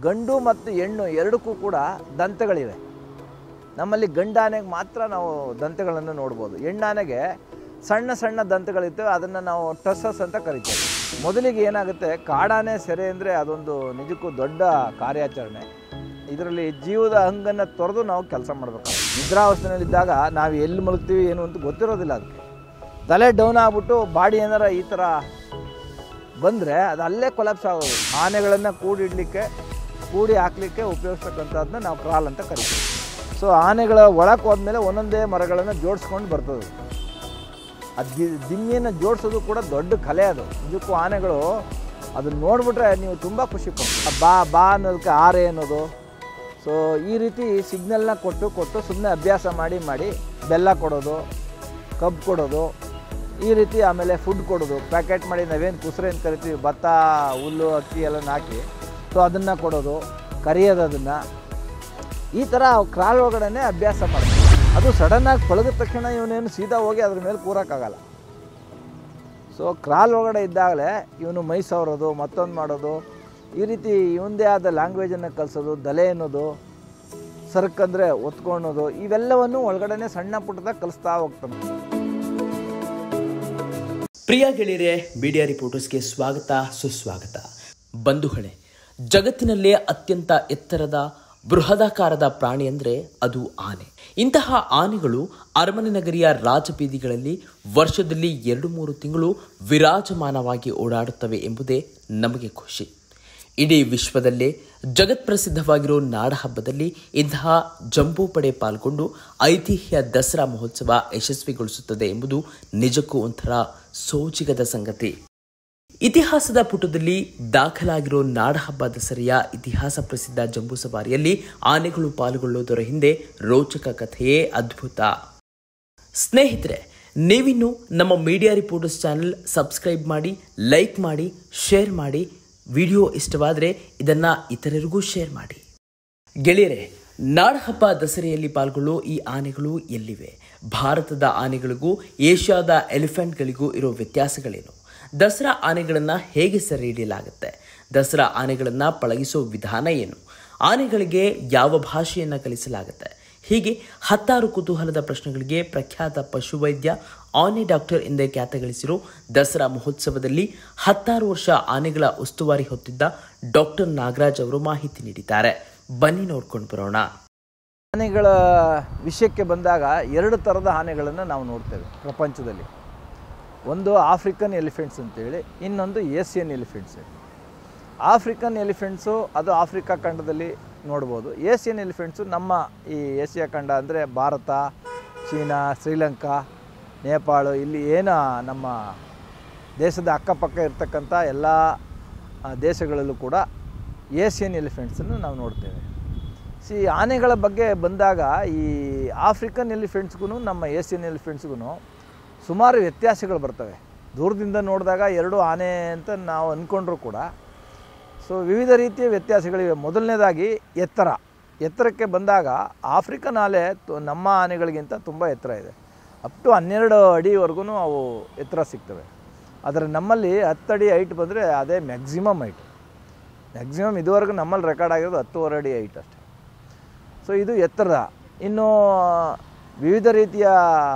ಗಂಡು ಮತ್ತು ಹೆಣ್ಣು ಎರಡಕ್ಕೂ ಕೂಡ ದಂತಗಳಿವೆ ನಮ್ಮಲ್ಲಿ ಗಂಡಾನೆಗೆ ಮಾತ್ರ ನಾವು ದಂತಗಳನ್ನು ನೋಡ್ಬೋದು ಹೆಣ್ಣಾನೆಗೆ ಸಣ್ಣ ಸಣ್ಣ ದಂತಗಳಿರ್ತವೆ ಅದನ್ನು ನಾವು ಟಸಸ್ ಅಂತ ಕರಿತೇವೆ ಮೊದಲಿಗೆ ಏನಾಗುತ್ತೆ ಕಾಡಾನೆ ಸೆರೆ ಅಂದರೆ ಅದೊಂದು ನಿಜಕ್ಕೂ ದೊಡ್ಡ ಕಾರ್ಯಾಚರಣೆ ಇದರಲ್ಲಿ ಜೀವದ ಹಂಗನ್ನು ತೊರೆದು ನಾವು ಕೆಲಸ ಮಾಡಬೇಕಾಗುತ್ತೆ ನಿದ್ರಾವಸ್ಥೆಯಲ್ಲಿದ್ದಾಗ ನಾವು ಎಲ್ಲಿ ಮಲಗ್ತೀವಿ ಏನು ಅಂತ ಗೊತ್ತಿರೋದಿಲ್ಲ ಅದಕ್ಕೆ ತಲೆ ಡೌನ್ ಆಗ್ಬಿಟ್ಟು ಬಾಡಿ ಏನಾರ ಈ ಥರ ಬಂದರೆ ಅದು ಅಲ್ಲೇ ಕೊಲಾಪ್ಸ್ ಆಗೋದು ಆನೆಗಳನ್ನು ಕೂಡಿಡಲಿಕ್ಕೆ ಕೂಡಿ ಹಾಕ್ಲಿಕ್ಕೆ ಉಪಯೋಗಿಸ್ತಕ್ಕಂಥದ್ದನ್ನ ನಾವು ಕ್ರಾಲ್ ಅಂತ ಕರಿತೀವಿ ಸೊ ಆನೆಗಳ ಒಳಕ್ಕೆ ಹೋದ್ಮೇಲೆ ಒಂದೊಂದೇ ಮರಗಳನ್ನು ಜೋಡಿಸ್ಕೊಂಡು ಬರ್ತದೆ ಆ ದಿ ದಿಮ್ಮಿಯನ್ನು ಜೋಡಿಸೋದು ಕೂಡ ದೊಡ್ಡ ಕಲೆ ಅದು ನಿಜಕ್ಕೂ ಆನೆಗಳು ಅದನ್ನ ನೋಡಿಬಿಟ್ರೆ ನೀವು ತುಂಬ ಖುಷಿ ಪಡ್ತೀವಿ ಬಾ ಬಾ ಅನ್ನೋದಕ್ಕೆ ಆರೆ ಅನ್ನೋದು ಸೊ ಈ ರೀತಿ ಸಿಗ್ನಲ್ನ ಕೊಟ್ಟು ಕೊಟ್ಟು ಸುಮ್ಮನೆ ಅಭ್ಯಾಸ ಮಾಡಿ ಮಾಡಿ ಬೆಲ್ಲ ಕೊಡೋದು ಕಬ್ಬು ಕೊಡೋದು ಈ ರೀತಿ ಆಮೇಲೆ ಫುಡ್ ಕೊಡೋದು ಪ್ಯಾಕೆಟ್ ಮಾಡಿ ನಾವೇನು ಕುಸ್ರೆ ಅಂತ ಕರಿತೀವಿ ಭತ್ತ ಹುಲ್ಲು ಅಕ್ಕಿ ಎಲ್ಲ ಹಾಕಿ ಸೊ ಅದನ್ನು ಕೊಡೋದು ಕರಿಯೋದು ಅದನ್ನು ಈ ಥರ ಕ್ರಾಲ್ ಒಳಗಡೆ ಅಭ್ಯಾಸ ಮಾಡ್ತಾರೆ ಅದು ಸಡನ್ನಾಗಿ ಪಳಗಿದ ತಕ್ಷಣ ಇವನೇನು ಸೀದಾ ಹೋಗಿ ಅದ್ರ ಮೇಲೆ ಕೂರೋಕ್ಕಾಗಲ್ಲ ಸೊ ಕ್ರಾಲ್ ಒಳಗಡೆ ಇದ್ದಾಗಲೇ ಇವನು ಮೈ ಸವರೋದು ಮತ್ತೊಂದು ಮಾಡೋದು ಈ ರೀತಿ ಇವಂದೇ ಆದ ಲ್ಯಾಂಗ್ವೇಜನ್ನು ಕಲಿಸೋದು ದಲೆ ಅನ್ನೋದು ಸರ್ಕಂದರೆ ಒತ್ಕೊಳೋದು ಇವೆಲ್ಲವನ್ನು ಒಳಗಡೆನೆ ಸಣ್ಣ ಪುಟ್ಟದಾಗ ಕಲಿಸ್ತಾ ಹೋಗ್ತಾನೆ ಪ್ರಿಯ ಗೆಳೆಯರೆ ಮೀಡಿಯಾ ರಿಪೋರ್ಟರ್ಸ್ಗೆ ಸ್ವಾಗತ ಸುಸ್ವಾಗತ ಬಂಧುಗಳೇ ಜಗತ್ತಿನಲ್ಲೇ ಅತ್ಯಂತ ಎತ್ತರದ ಬೃಹದಾಕಾರದ ಪ್ರಾಣಿ ಅಂದರೆ ಅದು ಆನೆ ಇಂತಹ ಆನೆಗಳು ಅರಮನೆ ನಗರಿಯ ರಾಜಬೀದಿಗಳಲ್ಲಿ ವರ್ಷದಲ್ಲಿ ಎರಡು ಮೂರು ತಿಂಗಳು ವಿರಾಜಮಾನವಾಗಿ ಓಡಾಡುತ್ತವೆ ಎಂಬುದೇ ನಮಗೆ ಖುಷಿ ಇಡೀ ವಿಶ್ವದಲ್ಲೇ ಜಗತ್ಪ್ರಸಿದ್ಧವಾಗಿರೋ ನಾಡಹಬ್ಬದಲ್ಲಿ ಇಂತಹ ಜಂಬೂ ಪಡೆ ಪಾಲ್ಗೊಂಡು ಐತಿಹ್ಯ ದಸರಾ ಮಹೋತ್ಸವ ಯಶಸ್ವಿಗೊಳಿಸುತ್ತದೆ ಎಂಬುದು ನಿಜಕ್ಕೂ ಒಂಥರ ಸೋಜಿಗದ ಸಂಗತಿ ಇತಿಹಾಸದ ಪುಟದಲ್ಲಿ ದಾಖಲಾಗಿರೋ ನಾಡಹಬ್ಬ ದಸರೆಯ ಇತಿಹಾಸ ಪ್ರಸಿದ್ಧ ಜಂಬೂ ಸವಾರಿಯಲ್ಲಿ ಆನೆಗಳು ಪಾಲ್ಗೊಳ್ಳುವುದರ ಹಿಂದೆ ರೋಚಕ ಕಥೆಯೇ ಅದ್ಭುತ ಸ್ನೇಹಿತರೆ ನೀವಿನ್ನು ನಮ್ಮ ಮೀಡಿಯಾ ರಿಪೋರ್ಟರ್ಸ್ ಚಾನೆಲ್ ಸಬ್ಸ್ಕ್ರೈಬ್ ಮಾಡಿ ಲೈಕ್ ಮಾಡಿ ಶೇರ್ ಮಾಡಿ ವಿಡಿಯೋ ಇಷ್ಟವಾದರೆ ಇದನ್ನು ಇತರರಿಗೂ ಶೇರ್ ಮಾಡಿ ಗೆಳೆಯರೆ ನಾಡಹಬ್ಬ ದಸರೆಯಲ್ಲಿ ಪಾಲ್ಗೊಳ್ಳೋ ಈ ಆನೆಗಳು ಎಲ್ಲಿವೆ ಭಾರತದ ಆನೆಗಳಿಗೂ ಏಷ್ಯಾದ ಎಲಿಫೆಂಟ್ಗಳಿಗೂ ಇರೋ ವ್ಯತ್ಯಾಸಗಳೇನು ದಸರಾ ಆನೆಗಳನ್ನು ಹೇಗೆ ಸೆರೆ ಹಿಡಿಯಲಾಗುತ್ತೆ ದಸರಾ ಆನೆಗಳನ್ನು ಪಳಗಿಸೋ ವಿಧಾನ ಏನು ಆನೆಗಳಿಗೆ ಯಾವ ಭಾಷೆಯನ್ನು ಕಲಿಸಲಾಗುತ್ತೆ ಹೀಗೆ ಹತ್ತಾರು ಕುತೂಹಲದ ಪ್ರಶ್ನೆಗಳಿಗೆ ಪ್ರಖ್ಯಾತ ಪಶುವೈದ್ಯ ಆನೆ ಡಾಕ್ಟರ್ ಎಂದೇ ಖ್ಯಾತ ಗಳಿಸಿರೋ ದಸರಾ ಮಹೋತ್ಸವದಲ್ಲಿ ಹತ್ತಾರು ವರ್ಷ ಆನೆಗಳ ಉಸ್ತುವಾರಿ ಹೊತ್ತಿದ್ದ ಡಾಕ್ಟರ್ ನಾಗರಾಜ್ ಅವರು ಮಾಹಿತಿ ನೀಡಿದ್ದಾರೆ ಬನ್ನಿ ನೋಡ್ಕೊಂಡು ಬರೋಣ ಆನೆಗಳ ವಿಷಯಕ್ಕೆ ಬಂದಾಗ ಎರಡು ಥರದ ಆನೆಗಳನ್ನು ನಾವು ನೋಡ್ತೇವೆ ಪ್ರಪಂಚದಲ್ಲಿ ಒಂದು ಆಫ್ರಿಕನ್ ಎಲಿಫೆಂಟ್ಸ್ ಅಂತೇಳಿ ಇನ್ನೊಂದು ಏಸಿಯನ್ ಎಲಿಫೆಂಟ್ಸ್ ಆಫ್ರಿಕನ್ ಎಲಿಫೆಂಟ್ಸು ಅದು ಆಫ್ರಿಕಾ ಖಂಡದಲ್ಲಿ ನೋಡ್ಬೋದು ಏಸಿಯನ್ ಎಲಿಫೆಂಟ್ಸು ನಮ್ಮ ಈ ಏಷ್ಯಾ ಖಂಡ ಅಂದರೆ ಭಾರತ ಚೀನಾ ಶ್ರೀಲಂಕಾ ನೇಪಾಳ ಇಲ್ಲಿ ಏನು ನಮ್ಮ ದೇಶದ ಅಕ್ಕಪಕ್ಕ ಇರ್ತಕ್ಕಂಥ ಎಲ್ಲ ಆ, ದೇಶಗಳಲ್ಲೂ ಕೂಡ ಏಸಿಯನ್ ಎಲಿಫೆಂಟ್ಸನ್ನು ನಾವು ನೋಡ್ತೇವೆ ಸಿ ಆನೆಗಳ ಬಗ್ಗೆ ಬಂದಾಗ ಈ ಆಫ್ರಿಕನ್ ಎಲಿಫೆಂಟ್ಸ್ಗೂ ನಮ್ಮ ಏಸಿಯನ್ ಎಲಿಫೆಂಟ್ಸ್ಗೂ ಸುಮಾರು ವ್ಯತ್ಯಾಸಗಳು ಬರ್ತವೆ ದೂರದಿಂದ ನೋಡಿದಾಗ ಎರಡು ಆನೆ ಅಂತ ನಾವು ಅಂದ್ಕೊಂಡ್ರೂ ಕೂಡ ಸೊ ವಿವಿಧ ರೀತಿಯ ವ್ಯತ್ಯಾಸಗಳಿವೆ ಮೊದಲನೇದಾಗಿ ಎತ್ತರ ಎತ್ತರಕ್ಕೆ ಬಂದಾಗ ಆಫ್ರಿಕನ್ ಆನೆ ತು- ನಮ್ಮ ಆನೆಗಳಿಗಿಂತ ತುಂಬ ಎತ್ತರ ಇದೆ ಅಪ್ ಟು ಹನ್ನೆರಡು ಅಡಿವರೆಗೂ ಅವು ಎತ್ತರ ಸಿಗ್ತವೆ ಆದರೆ ನಮ್ಮಲ್ಲಿ ಹತ್ತಡಿ ಹೈಟ್ ಬಂದರೆ ಅದೇ ಮ್ಯಾಕ್ಸಿಮಮ್ ಹೈಟ್ ಮ್ಯಾಕ್ಸಿಮಮ್ ಇದುವರೆಗೂ ನಮ್ಮಲ್ಲಿ ರೆಕಾರ್ಡ್ ಆಗಿರೋದು ಹತ್ತುವರೆ ಅಡಿ ಹೈಟ್ ಅಷ್ಟೇ ಸೊ ಇದು ಎತ್ತರದ ಇನ್ನು ವಿವಿಧ ರೀತಿಯ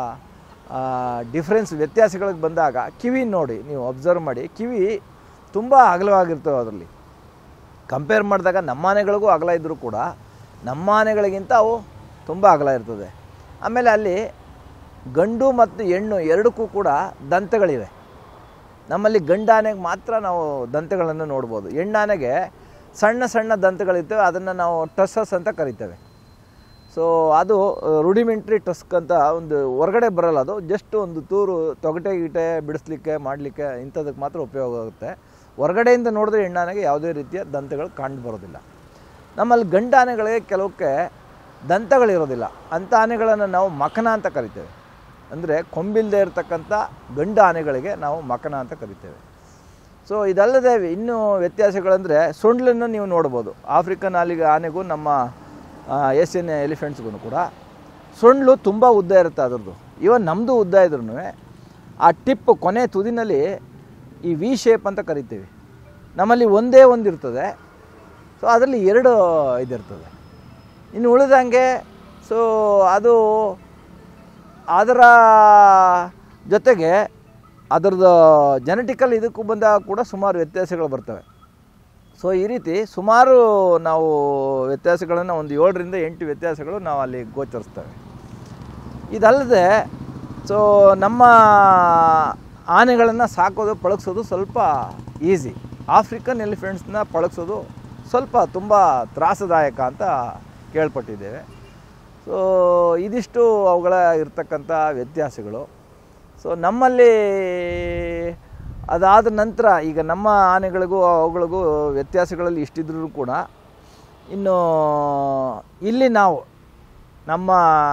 ಡಿಫ್ರೆನ್ಸ್ ವ್ಯತ್ಯಾಸಗಳಿಗೆ ಬಂದಾಗ ಕಿವಿ ನೋಡಿ ನೀವು ಅಬ್ಸರ್ವ್ ಮಾಡಿ ಕಿವಿ ತುಂಬ ಅಗಲವಾಗಿರ್ತವೆ ಅದರಲ್ಲಿ ಕಂಪೇರ್ ಮಾಡಿದಾಗ ನಮ್ಮ ಆನೆಗಳಿಗೂ ಅಗಲ ಇದ್ದರೂ ಕೂಡ ನಮ್ಮ ಆನೆಗಳಿಗಿಂತ ಅವು ತುಂಬ ಅಗಲ ಇರ್ತದೆ ಆಮೇಲೆ ಅಲ್ಲಿ ಗಂಡು ಮತ್ತು ಹೆಣ್ಣು ಎರಡಕ್ಕೂ ಕೂಡ ದಂತಗಳಿವೆ ನಮ್ಮಲ್ಲಿ ಗಂಡಾನೆಗೆ ಮಾತ್ರ ನಾವು ದಂತಗಳನ್ನು ನೋಡ್ಬೋದು ಹೆಣ್ಣಾನೆಗೆ ಸಣ್ಣ ಸಣ್ಣ ದಂತಗಳಿರ್ತವೆ ಅದನ್ನು ನಾವು ಟಸಸ್ ಅಂತ ಕರಿತೇವೆ ಸೊ ಅದು ರುಡಿಮೆಂಟ್ರಿ ಟಸ್ಕ್ ಅಂತ ಒಂದು ಹೊರಗಡೆ ಬರಲ್ಲ ಅದು ಜಸ್ಟ್ ಒಂದು ತೂರು ತೊಗಟೆ ಗಿಟೆ ಬಿಡಿಸ್ಲಿಕ್ಕೆ ಮಾಡಲಿಕ್ಕೆ ಇಂಥದಕ್ಕೆ ಮಾತ್ರ ಉಪಯೋಗ ಆಗುತ್ತೆ ಹೊರಗಡೆಯಿಂದ ನೋಡಿದ್ರೆ ಹೆಣ್ಣಾನೆಗೆ ಯಾವುದೇ ರೀತಿಯ ದಂತಗಳು ಕಂಡು ಬರೋದಿಲ್ಲ ನಮ್ಮಲ್ಲಿ ಗಂಡು ಆನೆಗಳಿಗೆ ಕೆಲವಕ್ಕೆ ದಂತಗಳಿರೋದಿಲ್ಲ ಅಂಥ ಆನೆಗಳನ್ನು ನಾವು ಮಕನ ಅಂತ ಕರಿತೇವೆ ಅಂದರೆ ಕೊಂಬಿಲ್ಲದೆ ಇರತಕ್ಕಂಥ ಗಂಡು ಆನೆಗಳಿಗೆ ನಾವು ಮಕನ ಅಂತ ಕರಿತೇವೆ ಸೊ ಇದಲ್ಲದೆ ಇನ್ನೂ ವ್ಯತ್ಯಾಸಗಳಂದರೆ ಸೊಂಡ್ಲನ್ನು ನೀವು ನೋಡ್ಬೋದು ಆಫ್ರಿಕನ್ ಆಲಿಗೆ ಆನೆಗೂ ನಮ್ಮ ಏಷ್ಯನ್ ಎಲಿಫೆಂಟ್ಸ್ಗೂ ಕೂಡ ಸೊಂಡ್ಲು ತುಂಬ ಉದ್ದ ಇರುತ್ತೆ ಅದರದ್ದು ಇವನ್ ನಮ್ಮದು ಉದ್ದ ಇದ್ರೂ ಆ ಟಿಪ್ ಕೊನೆ ತುದಿನಲ್ಲಿ ಈ ವಿ ಶೇಪ್ ಅಂತ ಕರಿತೀವಿ ನಮ್ಮಲ್ಲಿ ಒಂದೇ ಒಂದು ಇರ್ತದೆ ಸೊ ಅದರಲ್ಲಿ ಎರಡು ಇದಿರ್ತದೆ ಇನ್ನು ಉಳಿದಂಗೆ ಸೊ ಅದು ಅದರ ಜೊತೆಗೆ ಅದರದ್ದು ಜೆನೆಟಿಕಲ್ ಇದಕ್ಕೂ ಬಂದಾಗ ಕೂಡ ಸುಮಾರು ವ್ಯತ್ಯಾಸಗಳು ಬರ್ತವೆ ಸೊ ಈ ರೀತಿ ಸುಮಾರು ನಾವು ವ್ಯತ್ಯಾಸಗಳನ್ನು ಒಂದು ಏಳರಿಂದ ಎಂಟು ವ್ಯತ್ಯಾಸಗಳು ನಾವು ಅಲ್ಲಿ ಗೋಚರಿಸ್ತೇವೆ ಇದಲ್ಲದೆ ಸೊ ನಮ್ಮ ಆನೆಗಳನ್ನು ಸಾಕೋದು ಪಳಗಿಸೋದು ಸ್ವಲ್ಪ ಈಸಿ ಆಫ್ರಿಕನ್ ಎಲಿಫೆಂಟ್ಸ್ನ ಪಳಗಿಸೋದು ಸ್ವಲ್ಪ ತುಂಬ ತ್ರಾಸದಾಯಕ ಅಂತ ಕೇಳ್ಪಟ್ಟಿದ್ದೇವೆ ಸೊ ಇದಿಷ್ಟು ಅವುಗಳ ಇರ್ತಕ್ಕಂಥ ವ್ಯತ್ಯಾಸಗಳು ಸೊ ನಮ್ಮಲ್ಲಿ ಅದಾದ ನಂತರ ಈಗ ನಮ್ಮ ಆನೆಗಳಿಗೂ ಅವುಗಳಿಗೂ ವ್ಯತ್ಯಾಸಗಳಲ್ಲಿ ಇಷ್ಟಿದ್ರೂ ಕೂಡ ಇನ್ನು ಇಲ್ಲಿ ನಾವು ನಮ್ಮ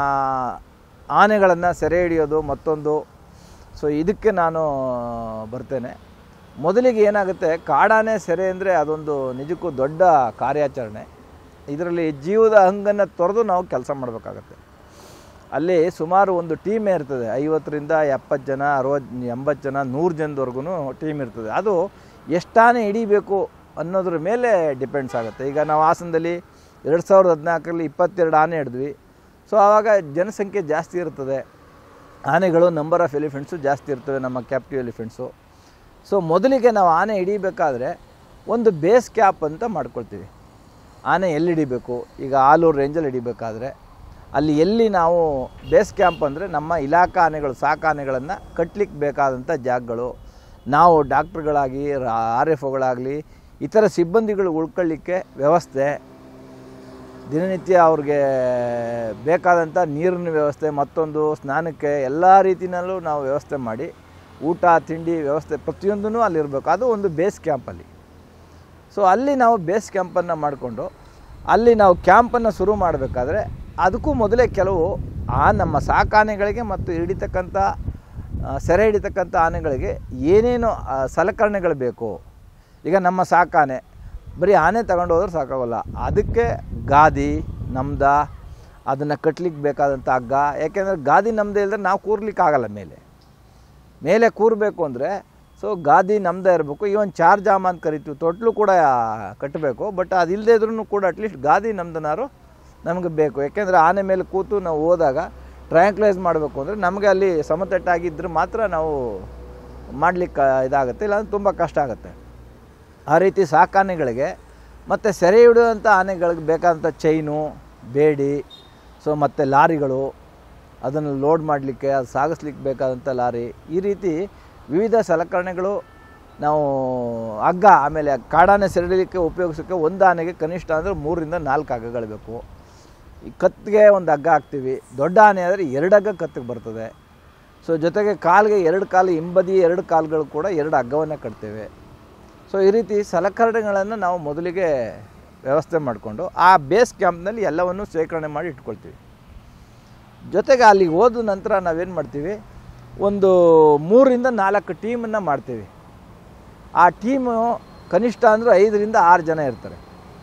ಆನೆಗಳನ್ನು ಸೆರೆ ಹಿಡಿಯೋದು ಮತ್ತೊಂದು ಸೊ ಇದಕ್ಕೆ ನಾನು ಬರ್ತೇನೆ ಮೊದಲಿಗೆ ಏನಾಗುತ್ತೆ ಕಾಡಾನೆ ಸೆರೆ ಅಂದರೆ ಅದೊಂದು ನಿಜಕ್ಕೂ ದೊಡ್ಡ ಕಾರ್ಯಾಚರಣೆ ಇದರಲ್ಲಿ ಜೀವದ ಹಂಗನ್ನು ತೊರೆದು ನಾವು ಕೆಲಸ ಮಾಡಬೇಕಾಗತ್ತೆ ಅಲ್ಲಿ ಸುಮಾರು ಒಂದು ಟೀಮೇ ಇರ್ತದೆ ಐವತ್ತರಿಂದ ಎಪ್ಪತ್ತು ಜನ ಅರವತ್ತು ಎಂಬತ್ತು ಜನ ನೂರು ಜನದವರೆಗೂ ಟೀಮ್ ಇರ್ತದೆ ಅದು ಎಷ್ಟಾನೆ ಹಿಡಿಬೇಕು ಅನ್ನೋದ್ರ ಮೇಲೆ ಡಿಪೆಂಡ್ಸ್ ಆಗುತ್ತೆ ಈಗ ನಾವು ಹಾಸನದಲ್ಲಿ ಎರಡು ಸಾವಿರದ ಹದಿನಾಲ್ಕರಲ್ಲಿ ಇಪ್ಪತ್ತೆರಡು ಆನೆ ಹಿಡಿದ್ವಿ ಸೊ ಆವಾಗ ಜನಸಂಖ್ಯೆ ಜಾಸ್ತಿ ಇರ್ತದೆ ಆನೆಗಳು ನಂಬರ್ ಆಫ್ ಎಲಿಫೆಂಟ್ಸು ಜಾಸ್ತಿ ಇರ್ತವೆ ನಮ್ಮ ಕ್ಯಾಪ್ಟಿವ್ ಎಲಿಫೆಂಟ್ಸು ಸೊ ಮೊದಲಿಗೆ ನಾವು ಆನೆ ಹಿಡಿಬೇಕಾದ್ರೆ ಒಂದು ಬೇಸ್ ಕ್ಯಾಪ್ ಅಂತ ಮಾಡ್ಕೊಳ್ತೀವಿ ಆನೆ ಎಲ್ಲಿ ಹಿಡಿಬೇಕು ಈಗ ಆಲೂರು ರೇಂಜಲ್ಲಿ ಹಿಡಿಬೇಕಾದ್ರೆ ಅಲ್ಲಿ ಎಲ್ಲಿ ನಾವು ಬೇಸ್ ಕ್ಯಾಂಪ್ ಅಂದರೆ ನಮ್ಮ ಇಲಾಖಾ ಆನೆಗಳು ಸಾಕಾನೆಗಳನ್ನು ಕಟ್ಟಲಿಕ್ಕೆ ಬೇಕಾದಂಥ ಜಾಗಗಳು ನಾವು ಡಾಕ್ಟ್ರುಗಳಾಗಿ ಆರ್ ಎಫ್ ಒಗಳಾಗಲಿ ಇತರ ಸಿಬ್ಬಂದಿಗಳು ಉಳ್ಕೊಳ್ಳಿಕ್ಕೆ ವ್ಯವಸ್ಥೆ ದಿನನಿತ್ಯ ಅವ್ರಿಗೆ ಬೇಕಾದಂಥ ನೀರಿನ ವ್ಯವಸ್ಥೆ ಮತ್ತೊಂದು ಸ್ನಾನಕ್ಕೆ ಎಲ್ಲ ರೀತಿಯಲ್ಲೂ ನಾವು ವ್ಯವಸ್ಥೆ ಮಾಡಿ ಊಟ ತಿಂಡಿ ವ್ಯವಸ್ಥೆ ಪ್ರತಿಯೊಂದೂ ಅಲ್ಲಿರಬೇಕು ಅದು ಒಂದು ಬೇಸ್ ಕ್ಯಾಂಪಲ್ಲಿ ಸೊ ಅಲ್ಲಿ ನಾವು ಬೇಸ್ ಕ್ಯಾಂಪನ್ನು ಮಾಡಿಕೊಂಡು ಅಲ್ಲಿ ನಾವು ಕ್ಯಾಂಪನ್ನು ಶುರು ಮಾಡಬೇಕಾದ್ರೆ ಅದಕ್ಕೂ ಮೊದಲೇ ಕೆಲವು ಆ ನಮ್ಮ ಸಾಕಾನೆಗಳಿಗೆ ಮತ್ತು ಹಿಡಿತಕ್ಕಂಥ ಆ, ಸೆರೆ ಹಿಡಿತಕ್ಕಂಥ ಆನೆಗಳಿಗೆ ಏನೇನು ಆ, ಸಲಕರಣೆಗಳು ಬೇಕು ಈಗ ನಮ್ಮ ಸಾಕಾನೆ ಬರೀ ಆನೆ ತಗೊಂಡು ಹೋದ್ರೆ ಸಾಕಾಗೋಲ್ಲ ಅದಕ್ಕೆ ಗಾದಿ ನಮ್ದ ಅದನ್ನು ಕಟ್ಲಿಕ್ಕೆ ಬೇಕಾದಂಥ ಹಗ್ಗ ಯಾಕೆಂದರೆ ಗಾದಿ ನಮ್ಮದೇ ಇಲ್ಲದ್ರೆ ನಾವು ಕೂರ್ಲಿಕ್ಕೆ ಆಗಲ್ಲ ಮೇಲೆ ಮೇಲೆ ಕೂರಬೇಕು ಅಂದರೆ ಸೊ ಗಾದಿ ನಮ್ಮದೇ ಇರಬೇಕು ಇವನ್ ಚಾರ್ ಜಾಮ ಅಂತ ಕರಿತೀವಿ ತೊಟ್ಲು ಕೂಡ ಕಟ್ಟಬೇಕು ಬಟ್ ಅದಿಲ್ಲದೆ ಇದ್ರೂ ಕೂಡ ಅಟ್ಲೀಸ್ಟ್ ಗಾದಿ ನಮ್ದನಾರು ನಮಗೆ ಬೇಕು ಯಾಕೆಂದರೆ ಆನೆ ಮೇಲೆ ಕೂತು ನಾವು ಹೋದಾಗ ಟ್ರಯಾಂಕ್ಲೈಸ್ ಮಾಡಬೇಕು ಅಂದರೆ ನಮಗೆ ಅಲ್ಲಿ ಸಮತಟ್ಟಾಗಿದ್ದರೆ ಮಾತ್ರ ನಾವು ಮಾಡಲಿಕ್ಕೆ ಇದಾಗುತ್ತೆ ಇಲ್ಲಾಂದ್ರೆ ತುಂಬ ಕಷ್ಟ ಆಗುತ್ತೆ ಆ ರೀತಿ ಸಾಕಾನೆಗಳಿಗೆ ಮತ್ತು ಸೆರೆ ಹಿಡಿಯುವಂಥ ಆನೆಗಳಿಗೆ ಬೇಕಾದಂಥ ಚೈನು ಬೇಡಿ ಸೊ ಮತ್ತು ಲಾರಿಗಳು ಅದನ್ನು ಲೋಡ್ ಮಾಡಲಿಕ್ಕೆ ಅದು ಸಾಗಿಸ್ಲಿಕ್ಕೆ ಬೇಕಾದಂಥ ಲಾರಿ ಈ ರೀತಿ ವಿವಿಧ ಸಲಕರಣೆಗಳು ನಾವು ಹಗ್ಗ ಆಮೇಲೆ ಕಾಡಾನೆ ಸೆರೆಡಲಿಕ್ಕೆ ಉಪಯೋಗಿಸೋಕ್ಕೆ ಒಂದು ಆನೆಗೆ ಕನಿಷ್ಠ ಅಂದರೆ ಮೂರರಿಂದ ನಾಲ್ಕು ಹಗ್ಗಗಳು ಬೇಕು ಈ ಕತ್ತಿಗೆ ಒಂದು ಹಗ್ಗ ಹಾಕ್ತೀವಿ ದೊಡ್ಡ ಆನೆ ಆದರೆ ಎರಡು ಹಗ್ಗ ಕತ್ತಿಗೆ ಬರ್ತದೆ ಸೊ ಜೊತೆಗೆ ಕಾಲಿಗೆ ಎರಡು ಕಾಲು ಹಿಂಬದಿ ಎರಡು ಕಾಲುಗಳು ಕೂಡ ಎರಡು ಹಗ್ಗವನ್ನು ಕಟ್ತೇವೆ ಸೊ ಈ ರೀತಿ ಸಲಕರಣೆಗಳನ್ನು ನಾವು ಮೊದಲಿಗೆ ವ್ಯವಸ್ಥೆ ಮಾಡಿಕೊಂಡು ಆ ಬೇಸ್ ಕ್ಯಾಂಪ್ನಲ್ಲಿ ಎಲ್ಲವನ್ನು ಶೇಖರಣೆ ಮಾಡಿ ಇಟ್ಕೊಳ್ತೀವಿ ಜೊತೆಗೆ ಅಲ್ಲಿಗೆ ಹೋದ ನಂತರ ನಾವೇನು ಮಾಡ್ತೀವಿ ಒಂದು ಮೂರರಿಂದ ನಾಲ್ಕು ಟೀಮನ್ನು ಮಾಡ್ತೀವಿ ಆ ಟೀಮು ಕನಿಷ್ಠ ಅಂದರೆ ಐದರಿಂದ ಆರು ಜನ ಇರ್ತಾರೆ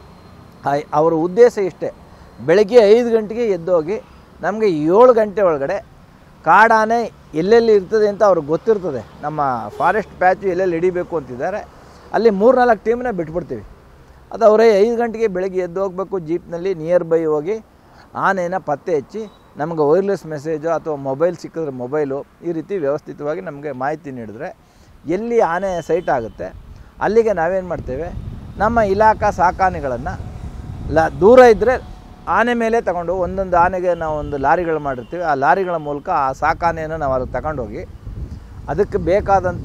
ಆ- ಅವರ ಉದ್ದೇಶ ಇಷ್ಟೇ ಬೆಳಗ್ಗೆ ಐದು ಗಂಟೆಗೆ ಎದ್ದೋಗಿ ನಮಗೆ ಏಳು ಗಂಟೆ ಒಳಗಡೆ ಕಾಡಾನೆ ಎಲ್ಲೆಲ್ಲಿ ಇರ್ತದೆ ಅಂತ ಅವ್ರಿಗೆ ಗೊತ್ತಿರ್ತದೆ ನಮ್ಮ ಫಾರೆಸ್ಟ್ ಪ್ಯಾಚು ಎಲ್ಲೆಲ್ಲಿ ಹಿಡಿಬೇಕು ಅಂತಿದ್ದಾರೆ ಅಲ್ಲಿ ಮೂರು ನಾಲ್ಕು ಟೀಮನ್ನ ಬಿಟ್ಬಿಡ್ತೀವಿ ಅದು ಅವರೇ ಐದು ಗಂಟೆಗೆ ಬೆಳಗ್ಗೆ ಎದ್ದು ಹೋಗಬೇಕು ಜೀಪ್ನಲ್ಲಿ ನಿಯರ್ ಬೈ ಹೋಗಿ ಆನೆನ ಪತ್ತೆ ಹಚ್ಚಿ ನಮಗೆ ವೈರ್ಲೆಸ್ ಮೆಸೇಜು ಅಥವಾ ಮೊಬೈಲ್ ಸಿಕ್ಕಿದ್ರೆ ಮೊಬೈಲು ಈ ರೀತಿ ವ್ಯವಸ್ಥಿತವಾಗಿ ನಮಗೆ ಮಾಹಿತಿ ನೀಡಿದ್ರೆ ಎಲ್ಲಿ ಆನೆ ಸೈಟ್ ಆಗುತ್ತೆ ಅಲ್ಲಿಗೆ ನಾವೇನು ಮಾಡ್ತೇವೆ ನಮ್ಮ ಇಲಾಖಾ ಸಾಕಾನೆಗಳನ್ನು ಲ ದೂರ ಇದ್ದರೆ ಆನೆ ಮೇಲೆ ತಗೊಂಡು ಒಂದೊಂದು ಆನೆಗೆ ನಾವು ಒಂದು ಲಾರಿಗಳು ಮಾಡಿರ್ತೀವಿ ಆ ಲಾರಿಗಳ ಮೂಲಕ ಆ ಸಾಕಾನೆಯನ್ನು ನಾವು ಅಲ್ಲಿ ತಗೊಂಡೋಗಿ ಅದಕ್ಕೆ ಬೇಕಾದಂಥ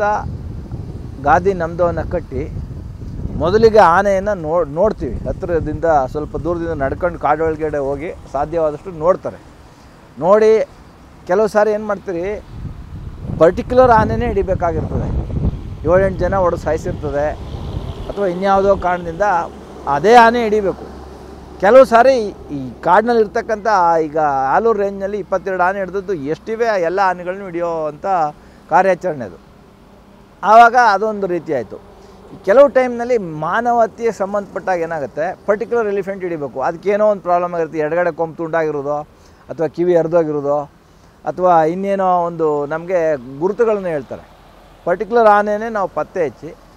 ಗಾದಿ ನಮ್ದವನ್ನು ಕಟ್ಟಿ ಮೊದಲಿಗೆ ಆನೆಯನ್ನು ನೋಡ್ ನೋಡ್ತೀವಿ ಹತ್ತಿರದಿಂದ ಸ್ವಲ್ಪ ದೂರದಿಂದ ನಡ್ಕೊಂಡು ಕಾಡೊಳಗಡೆ ಹೋಗಿ ಸಾಧ್ಯವಾದಷ್ಟು ನೋಡ್ತಾರೆ ನೋಡಿ ಕೆಲವು ಸಾರಿ ಏನು ಮಾಡ್ತೀರಿ ಪರ್ಟಿಕ್ಯುಲರ್ ಆನೆನೇ ಹಿಡಿಬೇಕಾಗಿರ್ತದೆ ಏಳೆಂಟು ಜನ ಹೊಡೆದು ಸಾಯಿಸಿರ್ತದೆ ಅಥವಾ ಇನ್ಯಾವುದೋ ಕಾರಣದಿಂದ ಅದೇ ಆನೆ ಹಿಡಿಬೇಕು ಕೆಲವು ಸಾರಿ ಈ ಕಾಡಿನಲ್ಲಿ ಇರ್ತಕ್ಕಂಥ ಈಗ ಆಲೂರು ರೇಂಜ್ನಲ್ಲಿ ಇಪ್ಪತ್ತೆರಡು ಆನೆ ಹಿಡಿದದ್ದು ಎಷ್ಟಿವೆ ಆ ಎಲ್ಲ ಆನೆಗಳನ್ನೂ ಹಿಡಿಯೋ ಅಂಥ ಕಾರ್ಯಾಚರಣೆ ಅದು ಆವಾಗ ಅದೊಂದು ರೀತಿ ಆಯಿತು ಕೆಲವು ಟೈಮ್ನಲ್ಲಿ ಮಾನವತೆಗೆ ಸಂಬಂಧಪಟ್ಟಾಗ ಏನಾಗುತ್ತೆ ಪರ್ಟಿಕ್ಯುಲರ್ ಎಲಿಫೆಂಟ್ ಹಿಡಿಬೇಕು ಅದಕ್ಕೇನೋ ಒಂದು ಪ್ರಾಬ್ಲಮ್ ಆಗಿರುತ್ತೆ ಎಡಗಡೆ ಕೊಂಬು ತುಂಡಾಗಿರೋದು ಅಥವಾ ಕಿವಿ ಹರಿದೋಗಿರೋದು ಅಥವಾ ಇನ್ನೇನೋ ಒಂದು ನಮಗೆ ಗುರುತುಗಳನ್ನ ಹೇಳ್ತಾರೆ ಪರ್ಟಿಕ್ಯುಲರ್ ಆನೆನೇ ನಾವು ಪತ್ತೆ ಹಚ್ಚಿ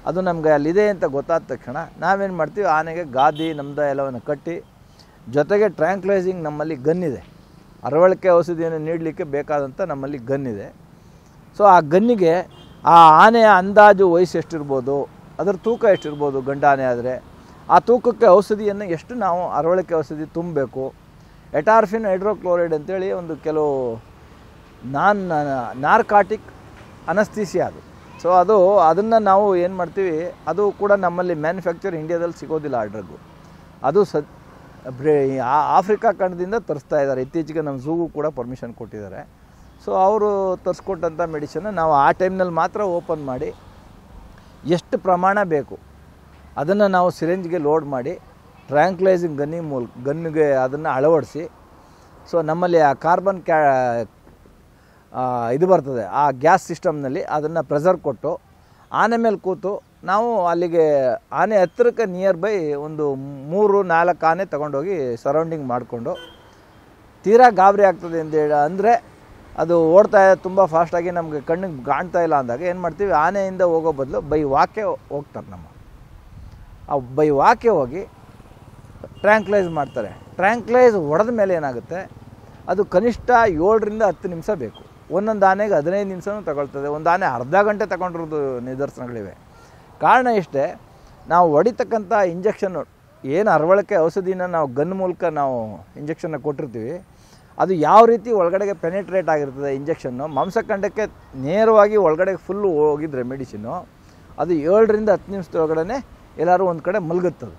ಅದು ನಮಗೆ ಅಲ್ಲಿದೆ ಅಂತ ಗೊತ್ತಾದ ತಕ್ಷಣ ನಾವೇನು ಮಾಡ್ತೀವಿ ಆನೆಗೆ ಗಾದಿ ನಮ್ದು ಎಲ್ಲವನ್ನು ಕಟ್ಟಿ ಜೊತೆಗೆ ಟ್ರ್ಯಾಂಕ್ಲೈಸಿಂಗ್ ನಮ್ಮಲ್ಲಿ ಗನ್ ಇದೆ ಅರವಳಿಕೆ ಔಷಧಿಯನ್ನು ನೀಡಲಿಕ್ಕೆ ಬೇಕಾದಂಥ ನಮ್ಮಲ್ಲಿ ಗನ್ ಇದೆ ಸೊ ಆ ಗನ್ನಿಗೆ ಆ ಆನೆಯ ಅಂದಾಜು ವಯಸ್ಸು ಎಷ್ಟಿರ್ಬೋದು ಅದರ ತೂಕ ಎಷ್ಟಿರ್ಬೋದು ಗಂಡ ಆನೆ ಆದರೆ ಆ ತೂಕಕ್ಕೆ ಔಷಧಿಯನ್ನು ಎಷ್ಟು ನಾವು ಅರವಳಿಕೆ ಔಷಧಿ ತುಂಬಬೇಕು ಎಟಾರ್ಫಿನ್ ಹೈಡ್ರೋಕ್ಲೋರೈಡ್ ಅಂತೇಳಿ ಒಂದು ಕೆಲವು ನಾನ್ ನಾರ್ಕಾಟಿಕ್ ಅನಸ್ತೀಸಿಯಾ ಅದು ಸೊ ಅದು ಅದನ್ನು ನಾವು ಏನು ಮಾಡ್ತೀವಿ ಅದು ಕೂಡ ನಮ್ಮಲ್ಲಿ ಮ್ಯಾನುಫ್ಯಾಕ್ಚರ್ ಇಂಡಿಯಾದಲ್ಲಿ ಸಿಗೋದಿಲ್ಲ ಆ ಡ್ರಗ್ಗು ಅದು ಸ ಬ್ರೇ ಆ- ಆಫ್ರಿಕಾ ಖಂಡದಿಂದ ತರಿಸ್ತಾ ಇದ್ದಾರೆ ಇತ್ತೀಚೆಗೆ ನಮ್ಮ ಝೂಗೂ ಕೂಡ ಪರ್ಮಿಷನ್ ಕೊಟ್ಟಿದ್ದಾರೆ ಸೊ ಅವರು ತರಿಸ್ಕೊಟ್ಟಂಥ ಮೆಡಿಸನ್ನ ನಾವು ಆ ಟೈಮ್ನಲ್ಲಿ ಮಾತ್ರ ಓಪನ್ ಮಾಡಿ ಎಷ್ಟು ಪ್ರಮಾಣ ಬೇಕು ಅದನ್ನು ನಾವು ಸಿರಿಂಜ್ಗೆ ಲೋಡ್ ಮಾಡಿ ಟ್ರ್ಯಾಂಕ್ಲೈಸಿಂಗ್ ಗನ್ನಿ ಮೂಲಕ ಗನ್ನಿಗೆ ಅದನ್ನು ಅಳವಡಿಸಿ ಸೊ ನಮ್ಮಲ್ಲಿ ಆ ಕಾರ್ಬನ್ ಕ್ಯಾ ಆ, ಇದು ಬರ್ತದೆ ಆ ಗ್ಯಾಸ್ ಸಿಸ್ಟಮ್ನಲ್ಲಿ ಅದನ್ನು ಪ್ರೆಸರ್ ಕೊಟ್ಟು ಆನೆ ಮೇಲೆ ಕೂತು ನಾವು ಅಲ್ಲಿಗೆ ಆನೆ ಹತ್ತಿರಕ್ಕೆ ನಿಯರ್ ಬೈ ಒಂದು ಮೂರು ನಾಲ್ಕು ಆನೆ ತಗೊಂಡೋಗಿ ಸರೌಂಡಿಂಗ್ ಮಾಡಿಕೊಂಡು ತೀರಾ ಗಾಬರಿ ಆಗ್ತದೆ ಅಂತ ಹೇಳಿ ಅಂದರೆ ಅದು ಓಡ್ತಾ ತುಂಬ ಫಾಸ್ಟಾಗಿ ನಮಗೆ ಕಣ್ಣಿಗೆ ಕಾಣ್ತಾ ಇಲ್ಲ ಅಂದಾಗ ಏನು ಮಾಡ್ತೀವಿ ಆನೆಯಿಂದ ಹೋಗೋ ಬದಲು ಬೈ ವಾಕೆ ಹೋಗ್ತಾರೆ ನಮ್ಮ ಆ ಬೈ ವಾಕೆ ಹೋಗಿ ಟ್ರ್ಯಾಂಕ್ಲೈಸ್ ಮಾಡ್ತಾರೆ ಟ್ರ್ಯಾಂಕ್ಲೈಸ್ ಹೊಡೆದ ಮೇಲೆ ಏನಾಗುತ್ತೆ ಅದು ಕನಿಷ್ಠ ಏಳರಿಂದ ಹತ್ತು ನಿಮಿಷ ಬೇಕು ಒಂದೊಂದು ಆನೆಗೆ ಹದಿನೈದು ನಿಮಿಷನೂ ತಗೊಳ್ತದೆ ಒಂದು ಆನೆ ಅರ್ಧ ಗಂಟೆ ತಗೊಂಡಿರೋದು ನಿದರ್ಶನಗಳಿವೆ ಕಾರಣ ಇಷ್ಟೇ ನಾವು ಹೊಡಿತಕ್ಕಂಥ ಇಂಜೆಕ್ಷನ್ನು ಏನು ಅರವಳಿಕೆ ಔಷಧಿನ ನಾವು ಗನ್ ಮೂಲಕ ನಾವು ಇಂಜೆಕ್ಷನ್ನ ಕೊಟ್ಟಿರ್ತೀವಿ ಅದು ಯಾವ ರೀತಿ ಒಳಗಡೆಗೆ ಪೆನೆಟ್ರೇಟ್ ಆಗಿರ್ತದೆ ಇಂಜೆಕ್ಷನ್ನು ಮಾಂಸಖಂಡಕ್ಕೆ ನೇರವಾಗಿ ಒಳಗಡೆ ಫುಲ್ಲು ಹೋಗಿದ್ರೆ ಮೆಡಿಸಿನ್ನು ಅದು ಏಳರಿಂದ ಹತ್ತು ನಿಮಿಷದೊಳಗಡೆ ಎಲ್ಲರೂ ಒಂದು ಕಡೆ ಮಲಗುತ್ತದು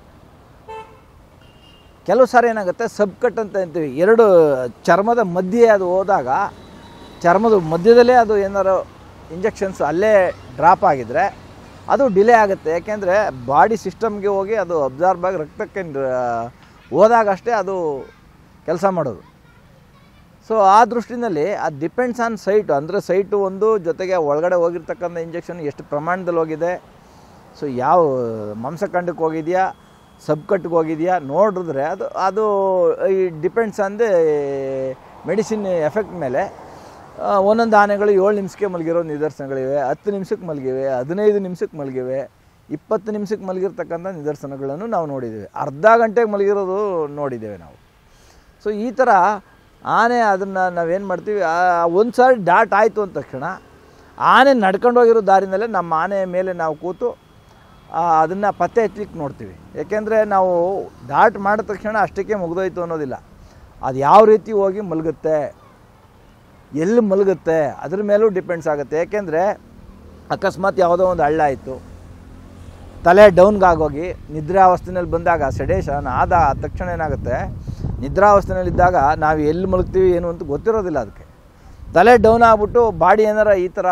ಕೆಲವು ಸಾರಿ ಏನಾಗುತ್ತೆ ಸಬ್ ಕಟ್ ಅಂತ ಅಂತೀವಿ ಎರಡು ಚರ್ಮದ ಮಧ್ಯೆ ಅದು ಹೋದಾಗ ಚರ್ಮದ ಮಧ್ಯದಲ್ಲೇ ಅದು ಏನಾರು ಇಂಜೆಕ್ಷನ್ಸ್ ಅಲ್ಲೇ ಡ್ರಾಪ್ ಆಗಿದ್ರೆ ಅದು ಡಿಲೇ ಆಗುತ್ತೆ ಯಾಕೆಂದರೆ ಬಾಡಿ ಸಿಸ್ಟಮ್ಗೆ ಹೋಗಿ ಅದು ಅಬ್ಸಾರ್ಬ್ ಆಗಿ ರಕ್ತಕ್ಕೆ ನ- ಹೋದಾಗಷ್ಟೇ ಅದು ಕೆಲಸ ಮಾಡೋದು ಸೊ ಆ ದೃಷ್ಟಿನಲ್ಲಿ ಅದು ಡಿಪೆಂಡ್ಸ್ ಆನ್ ಸೈಟು ಅಂದರೆ ಸೈಟು ಒಂದು ಜೊತೆಗೆ ಒಳಗಡೆ ಹೋಗಿರ್ತಕ್ಕಂಥ ಇಂಜೆಕ್ಷನ್ ಎಷ್ಟು ಪ್ರಮಾಣದಲ್ಲಿ ಹೋಗಿದೆ ಸೊ ಯಾವ ಮಾಂಸಖಂಡಕ್ಕೆ ಹೋಗಿದೆಯಾ ಸಬ್ಕಟ್ಗೆ ಹೋಗಿದೆಯಾ ನೋಡಿದ್ರೆ ಅದು ಅದು ಈ depends on the medicine effect ಮೇಲೆ ಆ, ಒಂದೊಂದು ಆನೆಗಳು ಏಳು ನಿಮಿಷಕ್ಕೆ ಮಲಗಿರೋ ನಿದರ್ಶನಗಳಿವೆ ಹತ್ತು ನಿಮಿಷಕ್ಕೆ ಮಲಗಿವೆ ಹದಿನೈದು ನಿಮಿಷಕ್ಕೆ ಮಲಗಿವೆ ಇಪ್ಪತ್ತು ನಿಮಿಷಕ್ಕೆ ಮಲಗಿರ್ತಕ್ಕಂಥ ನಿದರ್ಶನಗಳನ್ನು ನಾವು ನೋಡಿದ್ದೇವೆ ಅರ್ಧ ಗಂಟೆಗೆ ಮಲಗಿರೋದು ನೋಡಿದ್ದೇವೆ ನಾವು ಸೊ ಈ ಥರ ಆನೆ ಅದನ್ನು ನಾವೇನು ಮಾಡ್ತೀವಿ ಒಂದು ಸಾರಿ ಡಾಟ್ ಆಯಿತು ಅಂದ ತಕ್ಷಣ ಆನೆ ನಡ್ಕೊಂಡು ಹೋಗಿರೋ ದಾರಿನಲ್ಲೇ ನಮ್ಮ ಆನೆ ಮೇಲೆ ನಾವು ಕೂತು ಅದನ್ನು ಪತ್ತೆ ಹಚ್ಚಲಿಕ್ಕೆ ನೋಡ್ತೀವಿ ಯಾಕೆಂದರೆ ನಾವು ಡಾಟ್ ಮಾಡಿದ ತಕ್ಷಣ ಅಷ್ಟಕ್ಕೆ ಮುಗಿದೋಯ್ತು ಅನ್ನೋದಿಲ್ಲ ಅದು ಯಾವ ರೀತಿ ಹೋಗಿ ಮಲಗುತ್ತೆ ಎಲ್ಲಿ ಮಲಗುತ್ತೆ ಅದ್ರ ಮೇಲೂ ಡಿಪೆಂಡ್ಸ್ ಆಗುತ್ತೆ ಯಾಕೆಂದರೆ ಅಕಸ್ಮಾತ್ ಯಾವುದೋ ಒಂದು ಹಳ್ಳ ಆಯಿತು ತಲೆ ಡೌನ್ಗಾಗೋಗಿ ನಿದ್ರಾವಸ್ಥೆನಲ್ಲಿ ಬಂದಾಗ ಸೆಡೇಷನ್ ಆದ ತಕ್ಷಣ ಏನಾಗುತ್ತೆ ನಿದ್ರಾವಸ್ಥೆನಲ್ಲಿದ್ದಾಗ ನಾವು ಎಲ್ಲಿ ಮಲಗ್ತೀವಿ ಏನು ಅಂತ ಗೊತ್ತಿರೋದಿಲ್ಲ ಅದಕ್ಕೆ ತಲೆ ಡೌನ್ ಆಗ್ಬಿಟ್ಟು ಬಾಡಿ ಏನಾರ ಈ ಥರ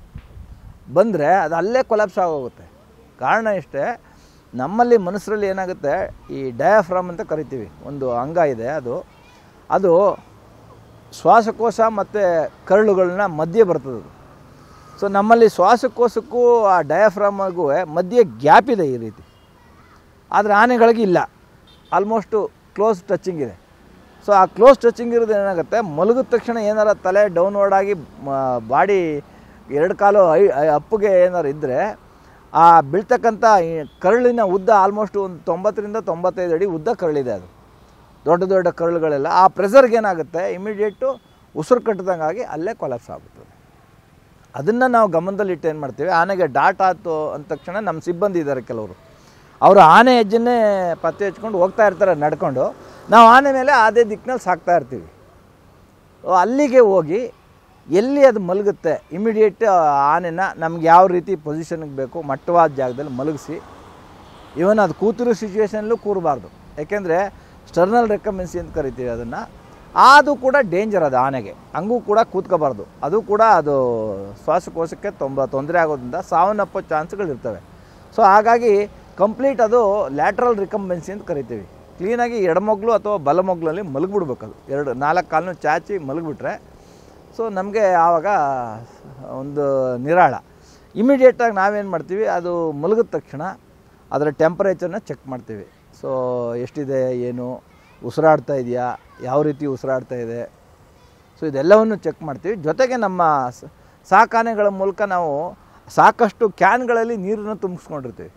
ಬಂದರೆ ಅದು ಅಲ್ಲೇ ಕೊಲಾಪ್ಸ್ ಆಗೋಗುತ್ತೆ ಕಾರಣ ಇಷ್ಟೇ ನಮ್ಮಲ್ಲಿ ಮನುಷ್ಯರಲ್ಲಿ ಏನಾಗುತ್ತೆ ಈ ಡಯಾಫ್ರಾಮ್ ಅಂತ ಕರಿತೀವಿ ಒಂದು ಅಂಗ ಇದೆ ಅದು ಅದು ಶ್ವಾಸಕೋಶ ಮತ್ತು ಕರಳುಗಳನ್ನ ಮಧ್ಯೆ ಬರ್ತದೆ ಅದು ಸೊ ನಮ್ಮಲ್ಲಿ ಶ್ವಾಸಕೋಶಕ್ಕೂ ಆ ಡಯಾಫ್ರಾಮಗೂ ಮಧ್ಯೆ ಗ್ಯಾಪ್ ಇದೆ ಈ ರೀತಿ ಆದರೆ ಆನೆಗಳಿಗೆ ಇಲ್ಲ ಆಲ್ಮೋಸ್ಟು ಕ್ಲೋಸ್ ಟಚಿಂಗ್ ಇದೆ ಸೊ ಆ ಕ್ಲೋಸ್ ಟಚಿಂಗ್ ಇರೋದು ಏನಾಗುತ್ತೆ ಮಲಗಿದ ತಕ್ಷಣ ಏನಾರ ತಲೆ ಡೌನ್ವರ್ಡ್ ಆಗಿ ಬಾಡಿ ಎರಡು ಕಾಲು ಐ ಐ- ಅಪ್ಪುಗೆ ಏನಾರು ಇದ್ದರೆ ಆ ಬೀಳ್ತಕ್ಕಂಥ ಈ ಕರುಳಿನ ಉದ್ದ ಆಲ್ಮೋಸ್ಟ್ ಒಂದು ತೊಂಬತ್ತರಿಂದ ತೊಂಬತ್ತೈದು ಅಡಿ ಉದ್ದ ಕರಳಿದೆ ಅದು ದೊಡ್ಡ ದೊಡ್ಡ ಕರುಳುಗಳೆಲ್ಲ ಆ ಪ್ರೆಸರ್ಗೆ ಏನಾಗುತ್ತೆ ಇಮಿಡಿಯೇಟು ಉಸಿರು ಕಟ್ಟಿದಂಗಾಗಿ ಅಲ್ಲೇ ಕೊಲಾಪ್ಸ್ ಆಗುತ್ತದೆ ಅದನ್ನು ನಾವು ಗಮನದಲ್ಲಿಟ್ಟು ಏನು ಮಾಡ್ತೀವಿ ಆನೆಗೆ ಡಾಟ್ ಆಯ್ತು ಅಂದ ತಕ್ಷಣ ನಮ್ಮ ಸಿಬ್ಬಂದಿ ಇದ್ದಾರೆ ಕೆಲವರು ಅವರು ಆನೆ ಹೆಜ್ಜೆನ್ನೇ ಪತ್ತೆ ಹಚ್ಕೊಂಡು ಹೋಗ್ತಾ ಇರ್ತಾರೆ ನಡ್ಕೊಂಡು ನಾವು ಆನೆ ಮೇಲೆ ಅದೇ ದಿಕ್ಕಿನಲ್ಲಿ ಸಾಕ್ತಾ ಇರ್ತೀವಿ ಅಲ್ಲಿಗೆ ಹೋಗಿ ಎಲ್ಲಿ ಅದು ಮಲಗುತ್ತೆ ಇಮಿಡಿಯೇಟ್ ಆನೆನ ನಮ್ಗೆ ಯಾವ ರೀತಿ ಪೊಸಿಷನ್ಗೆ ಬೇಕು ಮಟ್ಟವಾದ ಜಾಗದಲ್ಲಿ ಮಲಗಿಸಿ ಇವನ್ ಅದು ಕೂತಿರೋ ಸಿಚುವೇಶನಲ್ಲೂ ಕೂರಬಾರ್ದು ಯಾಕೆಂದರೆ ಸ್ಟರ್ನಲ್ ರೆಕಮೆನ್ಸಿ ಅಂತ ಕರಿತೀವಿ ಅದನ್ನು ಅದು ಕೂಡ ಡೇಂಜರ್ ಅದು ಆನೆಗೆ ಹಂಗೂ ಕೂಡ ಕೂತ್ಕೋಬಾರ್ದು ಅದು ಕೂಡ ಅದು ಶ್ವಾಸಕೋಶಕ್ಕೆ ತುಂಬ ತೊಂದರೆ ಆಗೋದ್ರಿಂದ ಸಾವನ್ನಪ್ಪೋ ಚಾನ್ಸ್ಗಳಿರ್ತವೆ ಸೊ ಹಾಗಾಗಿ ಕಂಪ್ಲೀಟ್ ಅದು ಲ್ಯಾಟ್ರಲ್ ರಿಕಂಬೆನ್ಸಿ ಅಂತ ಕರಿತೀವಿ ಕ್ಲೀನಾಗಿ ಎಡಮೊಗ್ಲು ಅಥವಾ ಬಲಮೊಗ್ಲಲ್ಲಿ ಮಲಗಿಬಿಡ್ಬೇಕು ಅದು ಎರಡು ನಾಲ್ಕು ಕಾಲನ್ನು ಚಾಚಿ ಮಲಗಿಬಿಟ್ರೆ ಸೊ ನಮಗೆ ಆವಾಗ ಒಂದು ನಿರಾಳ ಇಮಿಡಿಯೇಟಾಗಿ ನಾವೇನು ಮಾಡ್ತೀವಿ ಅದು ಮಲಗಿದ ತಕ್ಷಣ ಅದರ ಟೆಂಪರೇಚರ್ನ ಚೆಕ್ ಮಾಡ್ತೀವಿ ಸೊ ಎಷ್ಟಿದೆ ಏನು ಉಸಿರಾಡ್ತಾ ಇದೆಯಾ ಯಾವ ರೀತಿ ಉಸಿರಾಡ್ತಾ ಇದೆ ಸೊ ಇದೆಲ್ಲವನ್ನು ಚೆಕ್ ಮಾಡ್ತೀವಿ ಜೊತೆಗೆ ನಮ್ಮ ಸ- ಸಾಕಾನೆಗಳ ಮೂಲಕ ನಾವು ಸಾಕಷ್ಟು ಕ್ಯಾನ್ಗಳಲ್ಲಿ ನೀರನ್ನು ತುಂಬಿಸ್ಕೊಂಡಿರ್ತೀವಿ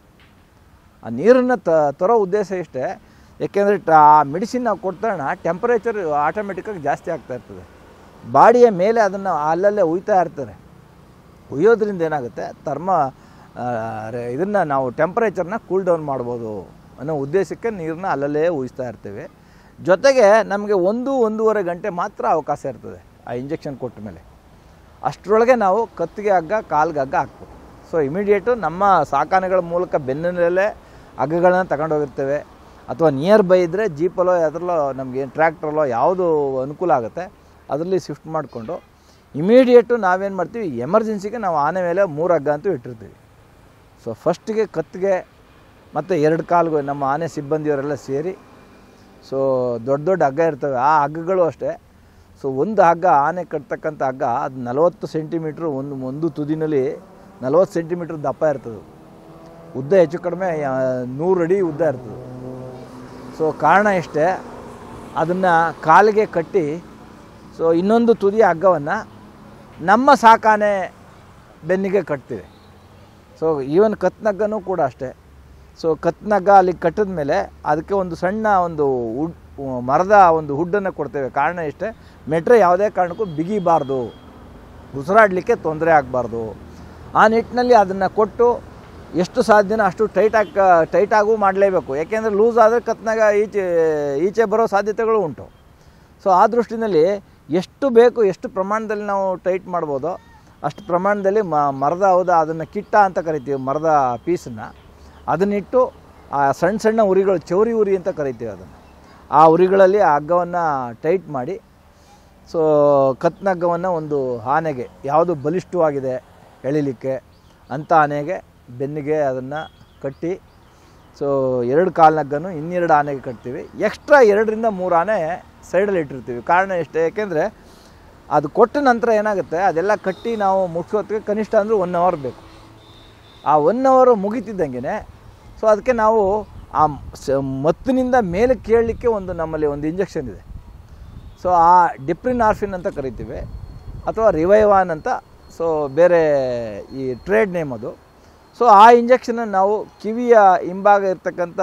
ಆ ನೀರನ್ನು ತ ತರೋ ಉದ್ದೇಶ ಇಷ್ಟೇ ಏಕೆಂದರೆ ಟ ಆ ಮೆಡಿಸಿನ್ ನಾವು ಕೊಡ್ತಾಣ ಟೆಂಪರೇಚರ್ ಆಟೋಮೆಟಿಕ್ಕಾಗಿ ಜಾಸ್ತಿ ಆಗ್ತಾ ಇರ್ತದೆ ಬಾಡಿಯ ಮೇಲೆ ಅದನ್ನು ಅಲ್ಲಲ್ಲೇ ಉಯ್ತಾ ಇರ್ತಾರೆ ಉಯ್ಯೋದ್ರಿಂದ ಏನಾಗುತ್ತೆ ಥರ್ಮ ಇದನ್ನು ನಾವು ಟೆಂಪರೇಚರ್ನ ಕೂಲ್ ಡೌನ್ ಮಾಡ್ಬೋದು ಅನ್ನೋ ಉದ್ದೇಶಕ್ಕೆ ನೀರನ್ನ ಅಲ್ಲಲ್ಲೇ ಉಯಿಸ್ತಾ ಇರ್ತೀವಿ ಜೊತೆಗೆ ನಮಗೆ ಒಂದು ಒಂದೂವರೆ ಗಂಟೆ ಮಾತ್ರ ಅವಕಾಶ ಇರ್ತದೆ ಆ ಇಂಜೆಕ್ಷನ್ ಕೊಟ್ಟ ಮೇಲೆ ಅಷ್ಟರೊಳಗೆ ನಾವು ಕತ್ತಿಗೆ ಹಗ್ಗ ಕಾಲ್ಗೆ ಹಗ್ಗ ಹಾಕ್ಬೇಕು ಸೊ ಇಮಿಡಿಯೇಟು ನಮ್ಮ ಸಾಕಾನೆಗಳ ಮೂಲಕ ಬೆನ್ನಿನಲ್ಲೇ ಹಗ್ಗಗಳನ್ನ ತಗೊಂಡೋಗಿರ್ತೇವೆ ಅಥವಾ ನಿಯರ್ ಬೈ ಇದ್ದರೆ ಜೀಪಲ್ಲೋ ಅದರಲ್ಲೋ ನಮಗೆ ಟ್ರ್ಯಾಕ್ಟ್ರಲ್ಲೋ ಯಾವುದು ಅನುಕೂಲ ಆಗುತ್ತೆ ಅದರಲ್ಲಿ ಶಿಫ್ಟ್ ಮಾಡಿಕೊಂಡು ಇಮಿಡಿಯೇಟು ನಾವೇನು ಮಾಡ್ತೀವಿ ಎಮರ್ಜೆನ್ಸಿಗೆ ನಾವು ಆನೆ ಮೇಲೆ ಮೂರು ಹಗ್ಗ ಅಂತೂ ಇಟ್ಟಿರ್ತೀವಿ ಸೊ ಫಸ್ಟಿಗೆ ಕತ್ತಿಗೆ ಮತ್ತು ಎರಡು ಕಾಲ್ಗೂ ನಮ್ಮ ಆನೆ ಸಿಬ್ಬಂದಿಯವರೆಲ್ಲ ಸೇರಿ ಸೊ ದೊಡ್ಡ ದೊಡ್ಡ ಹಗ್ಗ ಇರ್ತವೆ ಆ ಹಗ್ಗಗಳು ಅಷ್ಟೇ ಸೊ ಒಂದು ಹಗ್ಗ ಆನೆ ಕಟ್ತಕ್ಕಂಥ ಹಗ್ಗ ಅದು ನಲವತ್ತು ಸೆಂಟಿಮೀಟ್ರ್ ಒಂದು ಒಂದು ತುದಿನಲ್ಲಿ ನಲವತ್ತು ಸೆಂಟಿಮೀಟ್ರ್ ದಪ್ಪ ಇರ್ತದೆ ಉದ್ದ ಹೆಚ್ಚು ಕಡಿಮೆ ಆ, ನೂರು ಅಡಿ ಉದ್ದ ಇರ್ತದೆ ಸೊ ಕಾರಣ ಇಷ್ಟೇ ಅದನ್ನು ಕಾಲಿಗೆ ಕಟ್ಟಿ ಸೊ ಇನ್ನೊಂದು ತುದಿಯ ಹಗ್ಗವನ್ನು ನಮ್ಮ ಸಾಕಾನೆ ಬೆನ್ನಿಗೆ ಕಟ್ತೀವಿ ಸೊ ಈವನ್ ಕತ್ನಗ್ಗನೂ ಕೂಡ ಅಷ್ಟೇ ಸೊ ಕತ್ನಗ್ಗ ಅಲ್ಲಿ ಕಟ್ಟಿದ ಮೇಲೆ ಅದಕ್ಕೆ ಒಂದು ಸಣ್ಣ ಒಂದು ಉಡ್ ಮರದ ಒಂದು ಹುಡ್ಡನ್ನು ಕೊಡ್ತೇವೆ ಕಾರಣ ಇಷ್ಟೇ ಮೆಟ್ರೆ ಯಾವುದೇ ಕಾರಣಕ್ಕೂ ಬಿಗಿಬಾರ್ದು ಉಸಿರಾಡಲಿಕ್ಕೆ ತೊಂದರೆ ಆಗಬಾರ್ದು ಆ ನಿಟ್ಟಿನಲ್ಲಿ ಅದನ್ನು ಕೊಟ್ಟು ಎಷ್ಟು ಸಾಧ್ಯನೋ ಅಷ್ಟು ಟೈಟಾಗಿ ಟೈಟಾಗೂ ಮಾಡಲೇಬೇಕು ಯಾಕೆಂದರೆ ಲೂಸ್ ಆದರೆ ಕತ್ನಾಗ ಈಚೆ ಈಚೆ ಬರೋ ಸಾಧ್ಯತೆಗಳು ಉಂಟು ಸೊ ಆ ದೃಷ್ಟಿನಲ್ಲಿ ಎಷ್ಟು ಬೇಕು ಎಷ್ಟು ಪ್ರಮಾಣದಲ್ಲಿ ನಾವು ಟೈಟ್ ಮಾಡ್ಬೋದೋ ಅಷ್ಟು ಪ್ರಮಾಣದಲ್ಲಿ ಮ ಮರದ ಹೌದ ಅದನ್ನು ಕಿಟ್ಟ ಅಂತ ಕರಿತೀವಿ ಮರದ ಪೀಸನ್ನು ಅದನ್ನಿಟ್ಟು ಆ ಸಣ್ಣ ಸಣ್ಣ ಉರಿಗಳು ಚೌರಿ ಉರಿ ಅಂತ ಕರಿತೀವಿ ಅದನ್ನು ಆ ಉರಿಗಳಲ್ಲಿ ಆ ಹಗ್ಗವನ್ನು ಟೈಟ್ ಮಾಡಿ ಸೊ ಕತ್ನಗ್ಗವನ್ನು ಒಂದು ಆನೆಗೆ ಯಾವುದು ಬಲಿಷ್ಠವಾಗಿದೆ ಎಳಿಲಿಕ್ಕೆ ಅಂಥ ಆನೆಗೆ ಬೆನ್ನಿಗೆ ಅದನ್ನು ಕಟ್ಟಿ ಸೊ ಎರಡು ಕಾಲ್ನಗ್ಗನು ಇನ್ನೆರಡು ಆನೆಗೆ ಕಟ್ತೀವಿ ಎಕ್ಸ್ಟ್ರಾ ಎರಡರಿಂದ ಮೂರು ಆನೆ ಸೈಡಲ್ಲಿ ಇಟ್ಟಿರ್ತೀವಿ ಕಾರಣ ಇಷ್ಟೇ ಯಾಕೆಂದರೆ ಅದು ಕೊಟ್ಟ ನಂತರ ಏನಾಗುತ್ತೆ ಅದೆಲ್ಲ ಕಟ್ಟಿ ನಾವು ಮುಗಿಸೋದಕ್ಕೆ ಕನಿಷ್ಠ ಅಂದರೆ ಒನ್ ಅವರ್ ಬೇಕು ಆ ಒನ್ ಅವರು ಮುಗಿತಿದ್ದಂಗೆ ಸೊ ಅದಕ್ಕೆ ನಾವು ಆ ಸ- ಮತ್ತಿನಿಂದ ಮೇಲೆ ಕೇಳಲಿಕ್ಕೆ ಒಂದು ನಮ್ಮಲ್ಲಿ ಒಂದು ಇಂಜೆಕ್ಷನ್ ಇದೆ ಸೊ ಆ ಡಿಪ್ರಿನ್ ಆರ್ಫಿನ್ ಅಂತ ಕರಿತೀವಿ ಅಥವಾ ರಿವೈವಾನ್ ಅಂತ ಸೊ ಬೇರೆ ಈ ಟ್ರೇಡ್ ನೇಮ್ ಅದು ಸೊ ಆ ಇಂಜೆಕ್ಷನನ್ನು ನಾವು ಕಿವಿಯ ಹಿಂಭಾಗ ಇರ್ತಕ್ಕಂಥ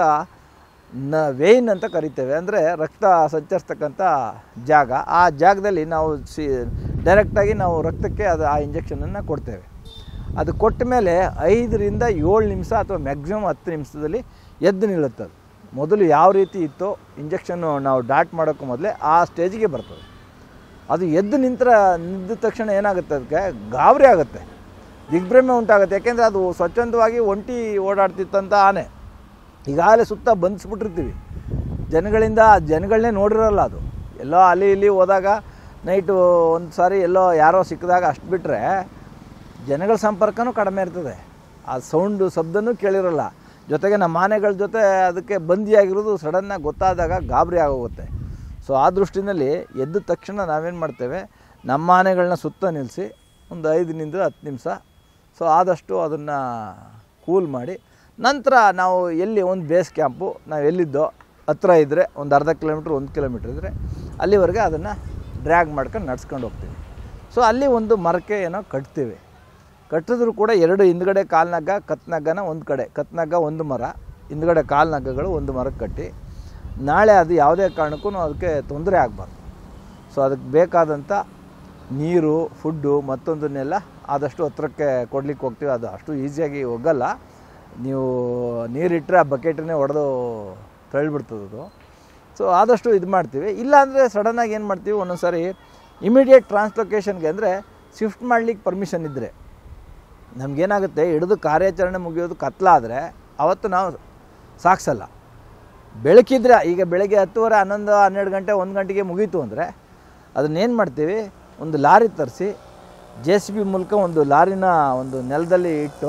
ನ ವೇಯ್ನ್ ಅಂತ ಕರಿತೇವೆ ಅಂದರೆ ರಕ್ತ ಸಂಚರಿಸ್ತಕ್ಕಂಥ ಜಾಗ ಆ ಜಾಗದಲ್ಲಿ ನಾವು ಸಿ ಡೈರೆಕ್ಟಾಗಿ ನಾವು ರಕ್ತಕ್ಕೆ ಅದು ಆ ಇಂಜೆಕ್ಷನನ್ನು ಕೊಡ್ತೇವೆ ಅದು ಕೊಟ್ಟ ಮೇಲೆ ಐದರಿಂದ ಏಳು ನಿಮಿಷ ಅಥವಾ ಮ್ಯಾಕ್ಸಿಮಮ್ ಹತ್ತು ನಿಮಿಷದಲ್ಲಿ ಎದ್ದು ನಿಲ್ಲುತ್ತೆ ಅದು ಮೊದಲು ಯಾವ ರೀತಿ ಇತ್ತೋ ಇಂಜೆಕ್ಷನ್ನು ನಾವು ಡಾಟ್ ಮಾಡೋಕ್ಕೂ ಮೊದಲೇ ಆ ಸ್ಟೇಜಿಗೆ ಬರ್ತದೆ ಅದು ಎದ್ದು ನಿಂತರ ನಿಂತ ತಕ್ಷಣ ಏನಾಗುತ್ತೆ ಅದಕ್ಕೆ ಗಾಬರಿ ಆಗುತ್ತೆ ದಿಗ್ಭ್ರಮೆ ಉಂಟಾಗುತ್ತೆ ಯಾಕೆಂದರೆ ಅದು ಸ್ವಚ್ಛಂದವಾಗಿ ಒಂಟಿ ಓಡಾಡ್ತಿತ್ತಂತ ಆನೆ ಈಗಾಗಲೇ ಸುತ್ತ ಬಂಧಿಸ್ಬಿಟ್ಟಿರ್ತೀವಿ ಜನಗಳಿಂದ ಆ ಜನಗಳನ್ನೇ ನೋಡಿರಲ್ಲ ಅದು ಎಲ್ಲೋ ಅಲ್ಲಿ ಇಲ್ಲಿ ಹೋದಾಗ ನೈಟು ಒಂದು ಸಾರಿ ಎಲ್ಲೋ ಯಾರೋ ಸಿಕ್ಕಿದಾಗ ಅಷ್ಟು ಬಿಟ್ಟರೆ ಜನಗಳ ಸಂಪರ್ಕನೂ ಕಡಿಮೆ ಇರ್ತದೆ ಆ ಸೌಂಡು ಶಬ್ದನೂ ಕೇಳಿರಲ್ಲ ಜೊತೆಗೆ ನಮ್ಮ ಆನೆಗಳ ಜೊತೆ ಅದಕ್ಕೆ ಬಂದಿಯಾಗಿರೋದು ಸಡನ್ನಾಗಿ ಗೊತ್ತಾದಾಗ ಗಾಬರಿ ಆಗೋಗುತ್ತೆ ಸೊ ಆ ದೃಷ್ಟಿನಲ್ಲಿ ಎದ್ದ ತಕ್ಷಣ ನಾವೇನು ಮಾಡ್ತೇವೆ ನಮ್ಮ ಆನೆಗಳನ್ನ ಸುತ್ತ ನಿಲ್ಲಿಸಿ ಒಂದು ಐದರಿಂದ ಹತ್ತು ನಿಮಿಷ ಸೊ ಆದಷ್ಟು ಅದನ್ನು ಕೂಲ್ ಮಾಡಿ ನಂತರ ನಾವು ಎಲ್ಲಿ ಒಂದು ಬೇಸ್ ಕ್ಯಾಂಪು ನಾವು ಎಲ್ಲಿದ್ದೋ ಹತ್ರ ಇದ್ದರೆ ಒಂದು ಅರ್ಧ ಕಿಲೋಮೀಟ್ರ್ ಒಂದು ಕಿಲೋಮೀಟ್ರ್ ಇದ್ದರೆ ಅಲ್ಲಿವರೆಗೆ ಅದನ್ನು ಡ್ರ್ಯಾಗ್ ಮಾಡ್ಕೊಂಡು ನಡ್ಸ್ಕೊಂಡು ಹೋಗ್ತೀವಿ ಸೊ ಅಲ್ಲಿ ಒಂದು ಮರಕ್ಕೆ ಏನೋ ಕಟ್ತೀವಿ ಕಟ್ಟಿದ್ರು ಕೂಡ ಎರಡು ಹಿಂದ್ಗಡೆ ಕಾಲ್ನಗ್ಗ ಕತ್ನಗ್ಗನ ಒಂದು ಕಡೆ ಕತ್ನಗ್ಗ ಒಂದು ಮರ ಹಿಂದ್ಗಡೆ ಕಾಲ್ನಗ್ಗಗಳು ಒಂದು ಮರಕ್ಕೆ ಕಟ್ಟಿ ನಾಳೆ ಅದು ಯಾವುದೇ ಕಾರಣಕ್ಕೂ ಅದಕ್ಕೆ ತೊಂದರೆ ಆಗಬಾರ್ದು ಸೊ ಅದಕ್ಕೆ ಬೇಕಾದಂಥ ನೀರು ಫುಡ್ಡು ಮತ್ತೊಂದನ್ನೆಲ್ಲ ಆದಷ್ಟು ಹತ್ರಕ್ಕೆ ಕೊಡ್ಲಿಕ್ಕೆ ಹೋಗ್ತೀವಿ ಅದು ಅಷ್ಟು ಈಸಿಯಾಗಿ ಹೋಗಲ್ಲ ನೀವು ನೀರಿಟ್ಟರೆ ಆ ಬಕೆಟನ್ನೇ ಹೊಡೆದು ತಳ್ಳಿಬಿಡ್ತದೆ ಅದು ಸೊ ಆದಷ್ಟು ಇದು ಮಾಡ್ತೀವಿ ಇಲ್ಲಾಂದರೆ ಸಡನ್ನಾಗಿ ಏನು ಮಾಡ್ತೀವಿ ಒಂದೊಂದು ಸಾರಿ ಇಮಿಡಿಯೇಟ್ ಟ್ರಾನ್ಸ್ಲೊಕೇಶನ್ಗೆ ಅಂದರೆ ಶಿಫ್ಟ್ ಮಾಡ್ಲಿಕ್ಕೆ ಪರ್ಮಿಷನ್ ಇದ್ದರೆ ನಮಗೇನಾಗುತ್ತೆ ಹಿಡಿದು ಕಾರ್ಯಾಚರಣೆ ಮುಗಿಯೋದು ಕತ್ಲಾದರೆ ಅವತ್ತು ನಾವು ಸಾಕ್ಸಲ್ಲ ಬೆಳಕಿದ್ರೆ ಈಗ ಬೆಳಗ್ಗೆ ಹತ್ತುವರೆ ಹನ್ನೊಂದು ಹನ್ನೆರಡು ಗಂಟೆ ಒಂದು ಗಂಟೆಗೆ ಮುಗೀತು ಅಂದರೆ ಅದನ್ನೇನು ಮಾಡ್ತೀವಿ ಒಂದು ಲಾರಿ ತರಿಸಿ ಜೆ ಸಿ ಬಿ ಮೂಲಕ ಒಂದು ಲಾರಿನ ಒಂದು ನೆಲದಲ್ಲಿ ಇಟ್ಟು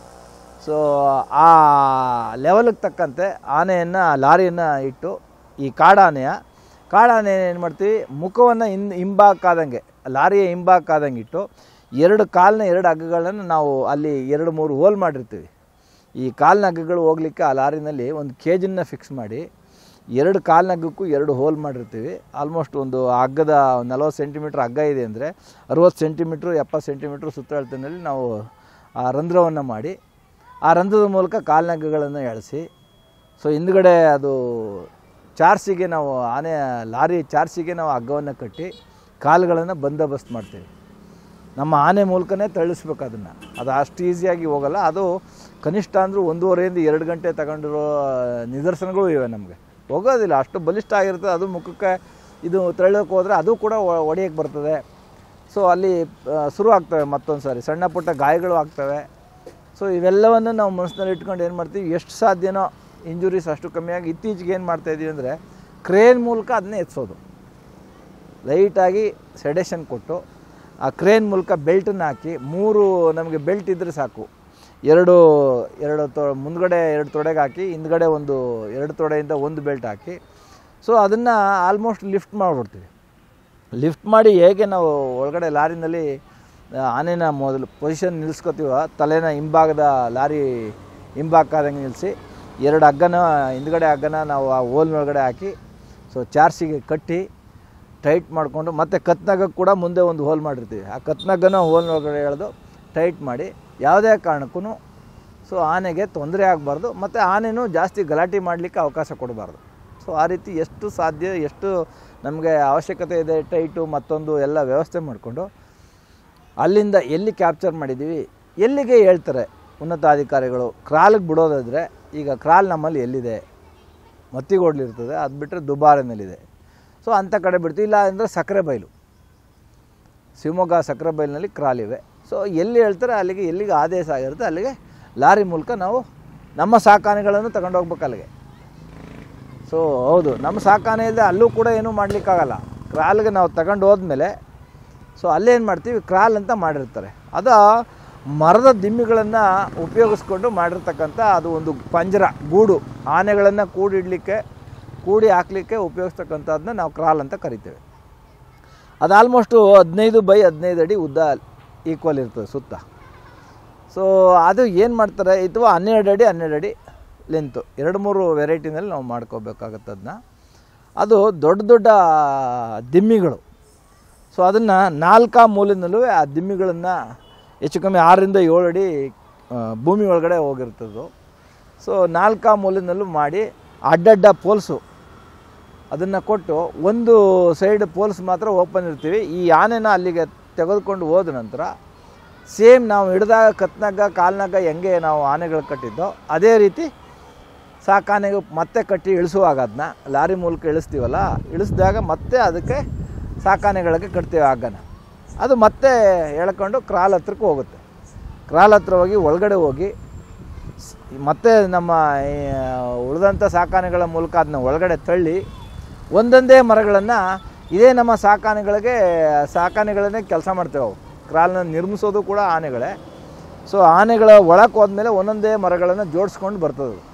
ಸೊ ಆ ಲೆವೆಲಿಗೆ ತಕ್ಕಂತೆ ಆನೆಯನ್ನು ಲಾರಿಯನ್ನು ಇಟ್ಟು ಈ ಕಾಡಾನೆಯ ಕಾಡಾನೆ ಏನು ಮಾಡ್ತೀವಿ ಮುಖವನ್ನು ಹಿಂ ಹಿಂಬಾಕಾದಂಗೆ ಲಾರಿಯ ಹಿಂಬಾಕಾದಂಗೆ ಇಟ್ಟು ಎರಡು ಕಾಲಿನ ಎರಡು ಹಗ್ಗಗಳನ್ನು ನಾವು ಅಲ್ಲಿ ಎರಡು ಮೂರು ಹೋಲ್ ಮಾಡಿರ್ತೀವಿ ಈ ಕಾಲಿನ ಹಗ್ಗಗಳು ಹೋಗ್ಲಿಕ್ಕೆ ಆ ಲಾರಿನಲ್ಲಿ ಒಂದು ಕೇಜನ್ನು ಫಿಕ್ಸ್ ಮಾಡಿ ಎರಡು ಕಾಲಿನ ಹಗ್ಗಕ್ಕೂ ಎರಡು ಹೋಲ್ ಮಾಡಿರ್ತೀವಿ ಆಲ್ಮೋಸ್ಟ್ ಒಂದು ಆ ಹಗ್ಗದ ನಲವತ್ತು ಸೆಂಟಿಮೀಟ್ರ್ ಹಗ್ಗ ಇದೆ ಅಂದರೆ ಅರುವತ್ತು ಸೆಂಟಿಮೀಟ್ರು ಎಪ್ಪತ್ತು ಸೆಂಟಿಮೀಟ್ರ್ ಸುತ್ತಳತಿನಲ್ಲಿ ನಾವು ಆ ರಂಧ್ರವನ್ನು ಮಾಡಿ ಆ ರಂಧ್ರದ ಮೂಲಕ ಕಾಲ್ನಗ್ಗಗಳನ್ನು ಎಳೆಸಿ ಸೊ ಹಿಂದ್ಗಡೆ ಅದು ಚಾರ್ಸಿಗೆ ನಾವು ಆನೆ ಲಾರಿ ಚಾರ್ಸಿಗೆ ನಾವು ಹಗ್ಗವನ್ನು ಕಟ್ಟಿ ಕಾಲುಗಳನ್ನು ಬಂದೋಬಸ್ತ್ ಮಾಡ್ತೀವಿ ನಮ್ಮ ಆನೆ ಮೂಲಕನೇ ತಳ್ಳಿಸ್ಬೇಕು ಅದನ್ನು ಅದು ಅಷ್ಟು ಈಸಿಯಾಗಿ ಹೋಗಲ್ಲ ಅದು ಕನಿಷ್ಠ ಅಂದರೂ ಒಂದೂವರೆಯಿಂದ ಎರಡು ಗಂಟೆ ತಗೊಂಡಿರೋ ನಿದರ್ಶನಗಳು ಇವೆ ನಮಗೆ ಹೋಗೋದಿಲ್ಲ ಅಷ್ಟು ಬಲಿಷ್ಠ ಆಗಿರ್ತದೆ ಅದು ಮುಖಕ್ಕೆ ಇದು ತಳ್ಳೋಕೆ ಹೋದರೆ ಅದು ಕೂಡ ಒಡೆಯಕ್ಕೆ ಬರ್ತದೆ ಸೊ ಅಲ್ಲಿ ಆ, ಶುರು ಆಗ್ತವೆ ಮತ್ತೊಂದು ಸಾರಿ ಸಣ್ಣ ಪುಟ್ಟ ಗಾಯಗಳು ಆಗ್ತವೆ ಸೊ ಇವೆಲ್ಲವನ್ನು ನಾವು ಮನಸ್ಸಿನಲ್ಲಿ ಇಟ್ಕೊಂಡು ಏನು ಮಾಡ್ತೀವಿ ಎಷ್ಟು ಸಾಧ್ಯನೋ ಇಂಜುರೀಸ್ ಅಷ್ಟು ಕಮ್ಮಿಯಾಗಿ ಇತ್ತೀಚೆಗೆ ಏನು ಮಾಡ್ತಾಯಿದ್ದೀವಿ ಅಂದರೆ ಕ್ರೇನ್ ಮೂಲಕ ಅದನ್ನೇ ಎತ್ಸೋದು ಲೈಟಾಗಿ ಸೆಡೇಷನ್ ಕೊಟ್ಟು ಆ ಕ್ರೇನ್ ಮೂಲಕ ಬೆಲ್ಟನ್ನು ಹಾಕಿ ಮೂರು ನಮಗೆ ಬೆಲ್ಟ್ ಇದ್ದರೆ ಸಾಕು ಎರಡು ಎರಡು ತೊ ಮುಂದ್ಗಡೆ ಎರಡು ತೊಡೆಗೆ ಹಾಕಿ ಹಿಂದ್ಗಡೆ ಒಂದು ಎರಡು ತೊಡೆಯಿಂದ ಒಂದು ಬೆಲ್ಟ್ ಹಾಕಿ ಸೊ ಅದನ್ನು ಆಲ್ಮೋಸ್ಟ್ ಲಿಫ್ಟ್ ಮಾಡಿಬಿಡ್ತೀವಿ ಲಿಫ್ಟ್ ಮಾಡಿ ಹೇಗೆ ನಾವು ಒಳಗಡೆ ಲಾರಿನಲ್ಲಿ ಆ, ಆನೆನ ಮೊದಲು ಪೊಸಿಷನ್ ನಿಲ್ಲಿಸ್ಕೊತೀವೋ ತಲೆನ ಹಿಂಭಾಗದ ಲಾರಿ ಹಿಂಭಾಗದಂಗೆ ನಿಲ್ಲಿಸಿ ಎರಡು ಹಗ್ಗನ ಹಿಂದ್ಗಡೆ ಹಗ್ಗನ ನಾವು ಆ ಹೋಲ್ನೊಳಗಡೆ ಹಾಕಿ ಸೊ ಚಾರ್ಸಿಗೆ ಕಟ್ಟಿ ಟೈಟ್ ಮಾಡಿಕೊಂಡು ಮತ್ತು ಕತ್ನಗಕ್ಕೆ ಕೂಡ ಮುಂದೆ ಒಂದು ಹೋಲ್ ಮಾಡಿರ್ತೀವಿ ಆ ಕತ್ನಗ್ಗನ ಹೋಲ್ನೊಳಗಡೆ ಎಳೆದು ಟೈಟ್ ಮಾಡಿ ಯಾವುದೇ ಕಾರಣಕ್ಕೂ ಸೊ ಆನೆಗೆ ತೊಂದರೆ ಆಗಬಾರ್ದು ಮತ್ತು ಆನೆನೂ ಜಾಸ್ತಿ ಗಲಾಟೆ ಮಾಡಲಿಕ್ಕೆ ಅವಕಾಶ ಕೊಡಬಾರ್ದು ಸೊ ಆ ರೀತಿ ಎಷ್ಟು ಸಾಧ್ಯ ಎಷ್ಟು ನಮಗೆ ಅವಶ್ಯಕತೆ ಇದೆ ಟೈಟು ಮತ್ತೊಂದು ಎಲ್ಲ ವ್ಯವಸ್ಥೆ ಮಾಡಿಕೊಂಡು ಅಲ್ಲಿಂದ ಎಲ್ಲಿ ಕ್ಯಾಪ್ಚರ್ ಮಾಡಿದ್ದೀವಿ ಎಲ್ಲಿಗೆ ಹೇಳ್ತಾರೆ ಉನ್ನತಾಧಿಕಾರಿಗಳು ಕ್ರಾಲ್ಗೆ ಬಿಡೋದಾದರೆ ಈಗ ಕ್ರಾಲ್ ನಮ್ಮಲ್ಲಿ ಎಲ್ಲಿದೆ ಮತ್ತಿಗೋಡ್ಲಿರ್ತದೆ ಅದು ಬಿಟ್ಟರೆ ದುಬಾರಿನಲ್ಲಿದೆ ಸೊ ಅಂಥ ಕಡೆ ಬಿಡ್ತೀವಿ ಇಲ್ಲ ಅಂದರೆ ಸಕ್ಕರೆ ಬೈಲು ಶಿವಮೊಗ್ಗ ಸಕ್ಕರೆ ಬೈಲಿನಲ್ಲಿ ಕ್ರಾಲ್ ಇವೆ ಸೊ ಎಲ್ಲಿ ಹೇಳ್ತಾರೆ ಅಲ್ಲಿಗೆ ಎಲ್ಲಿಗೆ ಆದೇಶ ಆಗಿರುತ್ತೆ ಅಲ್ಲಿಗೆ ಲಾರಿ ಮೂಲಕ ನಾವು ನಮ್ಮ ಸಾಕಾನೆಗಳನ್ನು ತಗೊಂಡು ಹೋಗ್ಬೇಕು ಅಲ್ಲಿಗೆ ಸೊ ಹೌದು ನಮ್ಮ ಸಾಕಾನೆ ಇಲ್ಲದೆ ಅಲ್ಲೂ ಕೂಡ ಏನೂ ಮಾಡಲಿಕ್ಕಾಗಲ್ಲ ಕ್ರಾಲ್ಗೆ ನಾವು ತಗೊಂಡು ಹೋದ್ಮೇಲೆ ಸೊ ಅಲ್ಲೇನು ಮಾಡ್ತೀವಿ ಕ್ರಾಲ್ ಅಂತ ಮಾಡಿರ್ತಾರೆ ಅದು ಮರದ ದಿಮ್ಮಿಗಳನ್ನು ಉಪಯೋಗಿಸ್ಕೊಂಡು ಮಾಡಿರ್ತಕ್ಕಂಥ ಅದು ಒಂದು ಪಂಜರ ಗೂಡು ಆನೆಗಳನ್ನು ಕೂಡಿಡಲಿಕ್ಕೆ ಕೂಡಿ ಹಾಕಲಿಕ್ಕೆ ಉಪಯೋಗಿಸ್ತಕ್ಕಂಥದ್ದನ್ನ ನಾವು ಕ್ರಾಲ್ ಅಂತ ಕರಿತೇವೆ ಅದು ಆಲ್ಮೋಸ್ಟು ಹದಿನೈದು ಬೈ ಹದಿನೈದು ಅಡಿ ಉದ್ದ ಈಕ್ವಲ್ ಇರ್ತದೆ ಸುತ್ತ ಸೊ ಅದು ಏನು ಮಾಡ್ತಾರೆ ಅಥವಾ ಹನ್ನೆರಡು ಅಡಿ ಹನ್ನೆರಡು ಅಡಿ ಲೆಂತು ಎರಡು ಮೂರು ವೆರೈಟಿನಲ್ಲಿ ನಾವು ಮಾಡ್ಕೋಬೇಕಾಗತ್ತೆ ಅದನ್ನ ಅದು ದೊಡ್ಡ ದೊಡ್ಡ ದಿಮ್ಮಿಗಳು ಸೊ ಅದನ್ನು ನಾಲ್ಕಾ ಮೂಲಿನಲ್ಲೂ ಆ ದಿಮ್ಮಿಗಳನ್ನು ಹೆಚ್ಚು ಕಮ್ಮಿ ಆರರಿಂದ ಏಳು ಅಡಿ ಆ, ಭೂಮಿ ಒಳಗಡೆ ಹೋಗಿರ್ತದ್ದು ಸೊ ನಾಲ್ಕಾ ಮೂಲಿನಲ್ಲೂ ಮಾಡಿ ಅಡ್ಡಡ್ಡ ಪೋಲ್ಸು ಅದನ್ನು ಕೊಟ್ಟು ಒಂದು ಸೈಡ್ ಪೋಲ್ಸ್ ಮಾತ್ರ ಓಪನ್ ಇರ್ತೀವಿ ಈ ಆನೆನ ಅಲ್ಲಿಗೆ ತೆಗೆದುಕೊಂಡು ಹೋದ ನಂತರ ಸೇಮ್ ನಾವು ಹಿಡಿದಾಗ ಕತ್ನಾಗ ಕಾಲ್ನಾಗ ಹೆಂಗೆ ನಾವು ಆನೆಗಳು ಕಟ್ಟಿದ್ದೋ ಅದೇ ರೀತಿ ಸಾಕಾನೆಗೆ ಮತ್ತೆ ಕಟ್ಟಿ ಇಳಿಸುವಾಗ ಅದನ್ನ ಲಾರಿ ಮೂಲಕ ಇಳಿಸ್ತೀವಲ್ಲ ಇಳಿಸಿದಾಗ ಮತ್ತೆ ಅದಕ್ಕೆ ಸಾಕಾನೆಗಳಿಗೆ ಕಟ್ತೀವಿ ಹಗ್ಗನ ಅದು ಮತ್ತೆ ಎಳ್ಕೊಂಡು ಕ್ರಾಲ್ ಹತ್ರಕ್ಕೆ ಹೋಗುತ್ತೆ ಕ್ರಾಲ್ ಹತ್ರ ಹೋಗಿ ಒಳಗಡೆ ಹೋಗಿ ಸ್- ಮತ್ತೆ ನಮ್ಮ ಈ, ಉಳಿದಂಥ ಸಾಕಾನೆಗಳ ಮೂಲಕ ಅದನ್ನ ಒಳಗಡೆ ತಳ್ಳಿ ಒಂದೊಂದೇ ಮರಗಳನ್ನು ಇದೇ ನಮ್ಮ ಸಾಕಾನೆಗಳಿಗೆ ಸಾಕಾನೆಗಳನ್ನೇ ಕೆಲಸ ಮಾಡ್ತೇವೆ ಅವು ಕ್ರಾಲ್ನ ನಿರ್ಮಿಸೋದು ಕೂಡ ಆನೆಗಳೇ ಸೊ ಆನೆಗಳ ಒಳಕ್ಕೆ ಹೋದ್ಮೇಲೆ ಒಂದೊಂದೇ ಮರಗಳನ್ನು ಜೋಡಿಸ್ಕೊಂಡು ಬರ್ತದೆ ಅದು.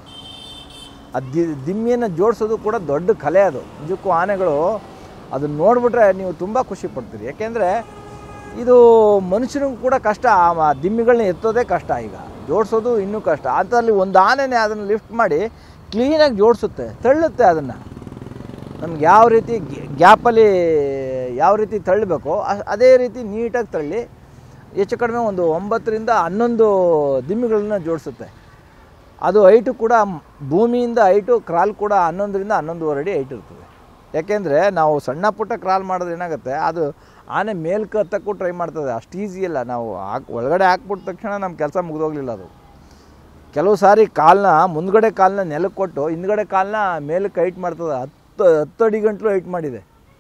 ಆ ದಿ ದಿಮ್ಮಿಯನ್ನು ಜೋಡಿಸೋದು ಕೂಡ ದೊಡ್ಡ ಕಲೆ ಅದು ನಿಜಕ್ಕೂ ಆನೆಗಳು ಅದನ್ನ ನೋಡಿಬಿಟ್ರೆ ನೀವು ತುಂಬ ಖುಷಿ ಪಡ್ತೀರಿ ಯಾಕೆಂದರೆ ಇದು ಮನುಷ್ಯನಿಗೂ ಕೂಡ ಕಷ್ಟ ಆ ಮ- ದಿಮ್ಮಿಗಳನ್ನ ಎತ್ತೋದೇ ಕಷ್ಟ ಈಗ ಜೋಡಿಸೋದು ಇನ್ನೂ ಕಷ್ಟ ಅದರಲ್ಲಿ ಒಂದು ಆನೆನೇ ಅದನ್ನು ಲಿಫ್ಟ್ ಮಾಡಿ ಕ್ಲೀನಾಗಿ ಜೋಡಿಸುತ್ತೆ ತಳ್ಳುತ್ತೆ ಅದನ್ನು ನಮ್ಗೆ ಯಾವ ರೀತಿ ಗ್ಯಾಪಲ್ಲಿ ಯಾವ ರೀತಿ ತಳ್ಳಬೇಕೋ ಅ- ಅದೇ ರೀತಿ ನೀಟಾಗಿ ತಳ್ಳಿ ಹೆಚ್ಚು ಕಡಿಮೆ ಒಂದು ಒಂಬತ್ತರಿಂದ ಹನ್ನೊಂದು ದಿಮ್ಮಿಗಳನ್ನ ಜೋಡಿಸುತ್ತೆ ಅದು ಹೈಟು ಕೂಡ ಮ್- ಭೂಮಿಯಿಂದ ಹೈಟು ಕ್ರಾಲ್ ಕೂಡ ಹನ್ನೊಂದರಿಂದ ಹನ್ನೊಂದುವರೆ ಅಡಿ ಹೈಟ್ ಇರ್ತದೆ ಯಾಕೆಂದರೆ ನಾವು ಸಣ್ಣ ಪುಟ್ಟ ಕ್ರಾಲ್ ಮಾಡೋದು ಏನಾಗುತ್ತೆ ಅದು ಆನೆ ಮೇಲ್ಕೆ ಹತ್ತಕ್ಕೂ ಟ್ರೈ ಮಾಡ್ತದೆ ಅಷ್ಟು ಈಸಿ ಇಲ್ಲ ನಾವು ಹಾಕಿ ಒಳಗಡೆ ಹಾಕ್ಬಿಟ್ಟ ತಕ್ಷಣ ನಮ್ಮ ಕೆಲಸ ಮುಗಿದೋಗ್ಲಿಲ್ಲ ಅದು ಕೆಲವು ಸಾರಿ ಕಾಲನ್ನ ಮುಂದ್ಗಡೆ ಕಾಲನ್ನ ನೆಲಕ್ಕೆ ಕೊಟ್ಟು ಹಿಂದ್ಗಡೆ ಕಾಲನ್ನ ಮೇಲಕ್ಕೆ ಹೈಟ್ ಮಾಡ್ತದೆ ಹತ್ತು ಹತ್ತು ಅಡಿ ಗಂಟಲು ಹೈಟ್ ಮಾಡಿದೆ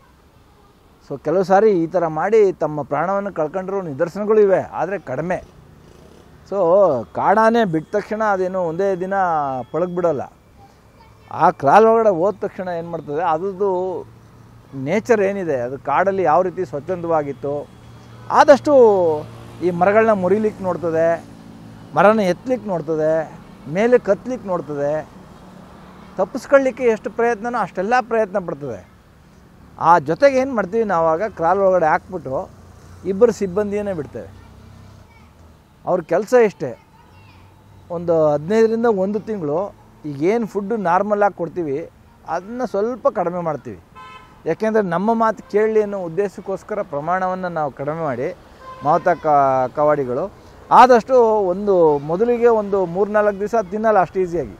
ಸೊ ಕೆಲವು ಸಾರಿ ಈ ಥರ ಮಾಡಿ ತಮ್ಮ ಪ್ರಾಣವನ್ನು ಕಳ್ಕೊಂಡಿರೋ ನಿದರ್ಶನಗಳು ಇವೆ ಆದರೆ ಕಡಿಮೆ ಸೊ ಕಾಡಾನೆ ಬಿಟ್ಟ ತಕ್ಷಣ ಅದೇನು ಒಂದೇ ದಿನ ಪಳಗ್ಬಿಡೋಲ್ಲ ಆ ಕ್ರಾಲ್ ಒಳಗಡೆ ಹೋದ ತಕ್ಷಣ ಏನು ಮಾಡ್ತದೆ ಅದ್ರದ್ದು ನೇಚರ್ ಏನಿದೆ ಅದು ಕಾಡಲ್ಲಿ ಯಾವ ರೀತಿ ಸ್ವಚ್ಛಂದವಾಗಿತ್ತು ಆದಷ್ಟು ಈ ಮರಗಳನ್ನ ಮುರಿಲಿಕ್ಕೆ ನೋಡ್ತದೆ ಮರನ ಎತ್ತಲಿಕ್ಕೆ ನೋಡ್ತದೆ ಮೇಲೆ ಕತ್ತಲಿಕ್ಕೆ ನೋಡ್ತದೆ ತಪ್ಪಿಸ್ಕೊಳ್ಳಿಕ್ಕೆ ಎಷ್ಟು ಪ್ರಯತ್ನನೋ ಅಷ್ಟೆಲ್ಲ ಪ್ರಯತ್ನ ಪಡ್ತದೆ ಆ ಜೊತೆಗೆ ಏನು ಮಾಡ್ತೀವಿ ನಾವಾಗ ಕ್ರಾಲ್ ಒಳಗಡೆ ಹಾಕ್ಬಿಟ್ಟು ಇಬ್ಬರು ಸಿಬ್ಬಂದಿಯನ್ನೇ ಬಿಡ್ತೇವೆ ಅವ್ರ ಕೆಲಸ ಇಷ್ಟೇ ಒಂದು ಹದಿನೈದರಿಂದ ಒಂದು ತಿಂಗಳು ಈಗೇನು ಫುಡ್ಡು ನಾರ್ಮಲಾಗಿ ಕೊಡ್ತೀವಿ ಅದನ್ನ ಸ್ವಲ್ಪ ಕಡಿಮೆ ಮಾಡ್ತೀವಿ ಯಾಕೆಂದರೆ ನಮ್ಮ ಮಾತು ಕೇಳಲಿ ಅನ್ನೋ ಉದ್ದೇಶಕ್ಕೋಸ್ಕರ ಪ್ರಮಾಣವನ್ನು ನಾವು ಕಡಿಮೆ ಮಾಡಿ ಮಾವುತ ಕ ಕವಾಡಿಗಳು ಆದಷ್ಟು ಒಂದು ಮೊದಲಿಗೆ ಒಂದು ಮೂರ್ನಾಲ್ಕು ದಿವಸ ತಿನ್ನಲ್ಲ ಅಷ್ಟು ಈಸಿಯಾಗಿ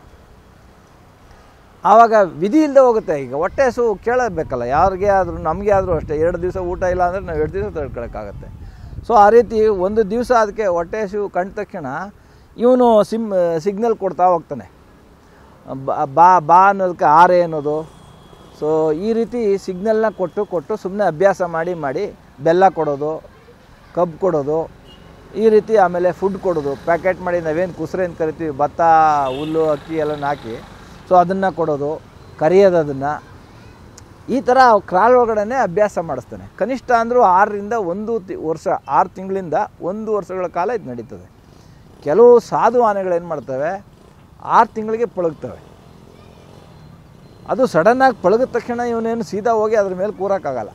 ಆವಾಗ ವಿಧಿ ಇಲ್ಲದೆ ಹೋಗುತ್ತೆ ಈಗ ಹೊಟ್ಟೆ ಹಸು ಕೇಳಬೇಕಲ್ಲ ಯಾರಿಗೆ ಆದರೂ ನಮಗೆ ಆದರೂ ಅಷ್ಟೇ ಎರಡು ದಿವಸ ಊಟ ಇಲ್ಲ ಅಂದರೆ ನಾವು ಎರಡು ದಿವಸ ತಡ್ಕೊಳಕ್ಕಾಗತ್ತೆ ಸೊ ಆ ರೀತಿ ಒಂದು ದಿವಸ ಅದಕ್ಕೆ ಹೊಟ್ಟೆ ಹಸು ಕಂಡ ತಕ್ಷಣ ಇವನು ಸಿಮ್ ಸಿಗ್ನಲ್ ಕೊಡ್ತಾ ಹೋಗ್ತಾನೆ ಬ- ಬಾ ಬಾ ಅನ್ನೋದಕ್ಕೆ ಆರೆ ಅನ್ನೋದು ಸೊ ಈ ರೀತಿ ಸಿಗ್ನಲ್ನ ಕೊಟ್ಟು ಕೊಟ್ಟು ಸುಮ್ಮನೆ ಅಭ್ಯಾಸ ಮಾಡಿ ಮಾಡಿ ಬೆಲ್ಲ ಕೊಡೋದು ಕಬ್ಬು ಕೊಡೋದು ಈ ರೀತಿ ಆಮೇಲೆ ಫುಡ್ ಕೊಡೋದು ಪ್ಯಾಕೆಟ್ ಮಾಡಿ ನಾವೇನು ಕುಸ್ರೆ ಅಂತ ಕರಿತೀವಿ ಭತ್ತ ಹುಲ್ಲು ಅಕ್ಕಿ ಎಲ್ಲ ಹಾಕಿ ಸೊ ಅದನ್ನು ಕೊಡೋದು ಕರಿಯೋದು ಅದನ್ನು ಈ ಥರ ಕ್ರಾಲ್ ಒಳಗಡೆ ಅಭ್ಯಾಸ ಮಾಡಿಸ್ತಾನೆ ಕನಿಷ್ಠ ಅಂದರೂ ಆರರಿಂದ ಒಂದು ತಿ ವರ್ಷ ಆರು ತಿಂಗಳಿಂದ ಒಂದು ವರ್ಷಗಳ ಕಾಲ ಇದು ನಡೀತದೆ ಕೆಲವು ಸಾಧು ಆನೆಗಳು ಏನು ಮಾಡ್ತವೆ ಆರು ತಿಂಗಳಿಗೆ ಪಳಗ್ತವೆ ಅದು ಸಡನ್ನಾಗಿ ಪಳಗಿದ ತಕ್ಷಣ ಇವನೇನು ಸೀದಾ ಹೋಗಿ ಅದ್ರ ಮೇಲೆ ಕೂರೋಕ್ಕಾಗಲ್ಲ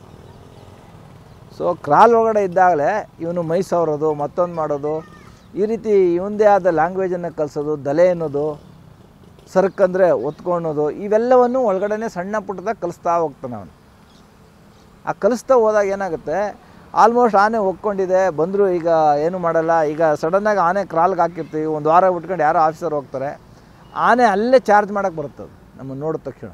ಸೊ ಕ್ರಾಲ್ ಒಳಗಡೆ ಇದ್ದಾಗಲೇ ಇವನು ಮೈ ಸವರೋದು ಮತ್ತೊಂದು ಮಾಡೋದು ಈ ರೀತಿ ಇವಂದೇ ಆದ ಲ್ಯಾಂಗ್ವೇಜನ್ನು ಕಲಿಸೋದು ದಲೆ ಅನ್ನೋದು ಸರ್ಕಂದರೆ ಒತ್ಕೊಳೋದು ಇವೆಲ್ಲವನ್ನು ಒಳಗಡೆನೆ ಸಣ್ಣ ಪುಟ್ಟದಾಗ ಕಲಿಸ್ತಾ ಹೋಗ್ತಾನೆ ಅವನು ಆ ಕಲಿಸ್ತಾ ಹೋದಾಗ ಏನಾಗುತ್ತೆ ಆಲ್ಮೋಸ್ಟ್ ಆನೆ ಒಪ್ಕೊಂಡಿದೆ ಬಂದರು ಈಗ ಏನು ಮಾಡಲ್ಲ ಈಗ ಸಡನ್ನಾಗಿ ಆನೆ ಕ್ರಾಲ್ಗೆ ಹಾಕಿರ್ತೀವಿ ಒಂದು ವಾರ ಬಿಟ್ಕೊಂಡು ಯಾರೋ ಆಫೀಸರ್ ಹೋಗ್ತಾರೆ ಆನೆ ಅಲ್ಲೇ ಚಾರ್ಜ್ ಮಾಡೋಕ್ಕೆ ಬರುತ್ತೆ ಅದು ನಮ್ಮನ್ನು ನೋಡಿದ ತಕ್ಷಣ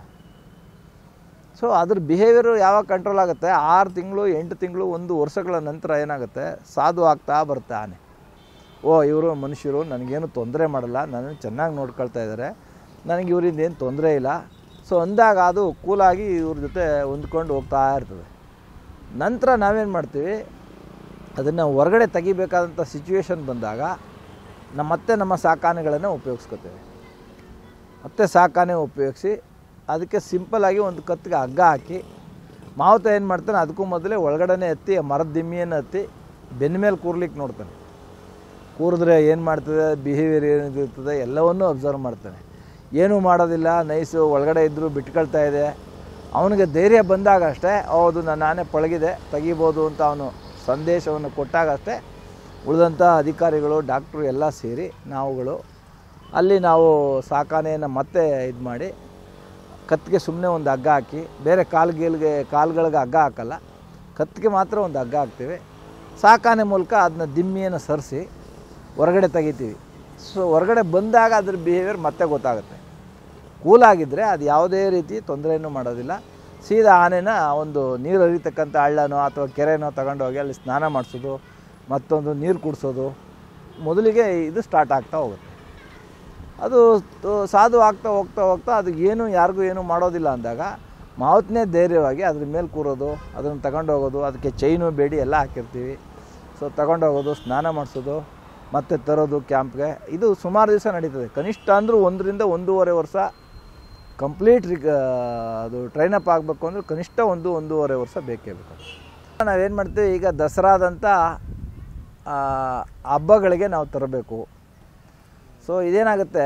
ಸೊ ಅದ್ರ ಬಿಹೇವಿಯರು ಯಾವಾಗ ಕಂಟ್ರೋಲ್ ಆಗುತ್ತೆ ಆರು ತಿಂಗಳು ಎಂಟು ತಿಂಗಳು ಒಂದು ವರ್ಷಗಳ ನಂತರ ಏನಾಗುತ್ತೆ ಸಾಧು ಆಗ್ತಾ ಬರುತ್ತೆ ಆನೆ ಓ ಇವರು ಮನುಷ್ಯರು ನನಗೇನು ತೊಂದರೆ ಮಾಡಲ್ಲ ನನ್ನನ್ನು ಚೆನ್ನಾಗಿ ನೋಡ್ಕೊಳ್ತಾ ಇದ್ದಾರೆ ನನಗೆ ಇವರಿಂದ ಏನು ತೊಂದರೆ ಇಲ್ಲ ಸೊ ಅಂದಾಗ ಅದು ಕೂಲಾಗಿ ಇವ್ರ ಜೊತೆ ಹೊಂದ್ಕೊಂಡು ಹೋಗ್ತಾ ಇರ್ತದೆ ನಂತರ ನಾವೇನು ಮಾಡ್ತೀವಿ ಅದನ್ನು ಹೊರಗಡೆ ತೆಗಿಬೇಕಾದಂಥ ಸಿಚುವೇಶನ್ ಬಂದಾಗ ನಮ್ಮ ಮತ್ತೆ ನಮ್ಮ ಸಾಕಾನೆಗಳನ್ನು ಉಪಯೋಗಿಸ್ಕೊತೇವೆ ಮತ್ತೆ ಸಾಕಾನೆ ಉಪಯೋಗಿಸಿ ಅದಕ್ಕೆ ಸಿಂಪಲ್ಲಾಗಿ ಒಂದು ಕತ್ತಿಗೆ ಹಗ್ಗ ಹಾಕಿ ಮಾವುತ ಏನು ಮಾಡ್ತಾನೆ ಅದಕ್ಕೂ ಮೊದಲೇ ಒಳಗಡೆನೆ ಎತ್ತಿ ಆ ಮರದ ದಿಮ್ಮಿಯನ್ನು ಹತ್ತಿ ಬೆನ್ನ ಮೇಲೆ ಕೂರ್ಲಿಕ್ಕೆ ನೋಡ್ತಾನೆ ಕೂರಿದ್ರೆ ಏನು ಮಾಡ್ತದೆ ಬಿಹೇವಿಯರ್ ಏನಿರ್ತದೆ ಎಲ್ಲವನ್ನೂ ಅಬ್ಸರ್ವ್ ಮಾಡ್ತಾನೆ ಏನೂ ಮಾಡೋದಿಲ್ಲ ನೈಸು ಒಳಗಡೆ ಇದ್ದರೂ ಬಿಟ್ಕೊಳ್ತಾ ಇದೆ ಅವನಿಗೆ ಧೈರ್ಯ ಬಂದಾಗ ಅಷ್ಟೇ ಹೌದು ನನ್ನ ಆನೆ ಪಳಗಿದೆ ತೆಗಿಬೋದು ಅಂತ ಅವನು ಸಂದೇಶವನ್ನು ಕೊಟ್ಟಾಗ ಅಷ್ಟೇ ಉಳಿದಂಥ ಅಧಿಕಾರಿಗಳು ಡಾಕ್ಟ್ರು ಎಲ್ಲ ಸೇರಿ ನಾವುಗಳು ಅಲ್ಲಿ ನಾವು ಸಾಕಾನೆಯನ್ನು ಮತ್ತೆ ಇದು ಮಾಡಿ ಕತ್ತಿಗೆ ಸುಮ್ಮನೆ ಒಂದು ಹಗ್ಗ ಹಾಕಿ ಬೇರೆ ಕಾಲ್ಗೀಲ್ಗೆ ಕಾಲ್ಗಳಿಗೆ ಹಗ್ಗ ಹಾಕಲ್ಲ ಕತ್ತಿಗೆ ಮಾತ್ರ ಒಂದು ಹಗ್ಗ ಹಾಕ್ತೀವಿ ಸಾಕಾನೆ ಮೂಲಕ ಅದನ್ನ ದಿಮ್ಮಿಯನ್ನು ಸರಿಸಿ ಹೊರಗಡೆ ತೆಗಿತೀವಿ ಸೊ ಹೊರಗಡೆ ಬಂದಾಗ ಅದ್ರ ಬಿಹೇವಿಯರ್ ಮತ್ತೆ ಗೊತ್ತಾಗುತ್ತೆ ಕೂಲಾಗಿದ್ದರೆ ಅದು ಯಾವುದೇ ರೀತಿ ತೊಂದರೆಯನ್ನು ಮಾಡೋದಿಲ್ಲ ಸೀದಾ ಆನೆನ ಒಂದು ನೀರು ಹರಿತಕ್ಕಂಥ ಹಳ್ಳನೋ ಅಥವಾ ಕೆರೆನೋ ತಗೊಂಡೋಗಿ ಅಲ್ಲಿ ಸ್ನಾನ ಮಾಡಿಸೋದು ಮತ್ತೊಂದು ನೀರು ಕುಡಿಸೋದು ಮೊದಲಿಗೆ ಇದು ಸ್ಟಾರ್ಟ್ ಆಗ್ತಾ ಹೋಗುತ್ತೆ ಅದು ತ- ಸಾಧು ಆಗ್ತಾ ಹೋಗ್ತಾ ಹೋಗ್ತಾ ಅದು ಏನು ಯಾರಿಗೂ ಏನು ಮಾಡೋದಿಲ್ಲ ಅಂದಾಗ ಮಾವತ್ನೇ ಧೈರ್ಯವಾಗಿ ಅದ್ರ ಮೇಲೆ ಕೂರೋದು ಅದನ್ನು ತಗೊಂಡೋಗೋದು ಅದಕ್ಕೆ ಚೈನು ಬೇಡಿ ಎಲ್ಲ ಹಾಕಿರ್ತೀವಿ ಸೊ ತಗೊಂಡೋಗೋದು ಸ್ನಾನ ಮಾಡಿಸೋದು ಮತ್ತೆ ತರೋದು ಕ್ಯಾಂಪ್ಗೆ ಇದು ಸುಮಾರು ದಿವಸ ನಡೀತದೆ ಕನಿಷ್ಠ ಅಂದರೂ ಒಂದರಿಂದ ಒಂದೂವರೆ ವರ್ಷ ಕಂಪ್ಲೀಟ್ ರಿಕ ಅದು ಟ್ರೈನಪ್ ಆಗಬೇಕು ಅಂದರೆ ಕನಿಷ್ಠ ಒಂದು ಒಂದೂವರೆ ವರ್ಷ ಬೇಕೇ ಬೇಕು ನಾವೇನು ಮಾಡ್ತೀವಿ ಈಗ ದಸರಾದಂಥ ಆ, ಹಬ್ಬಗಳಿಗೆ ನಾವು ತರಬೇಕು ಸೊ ಇದೇನಾಗುತ್ತೆ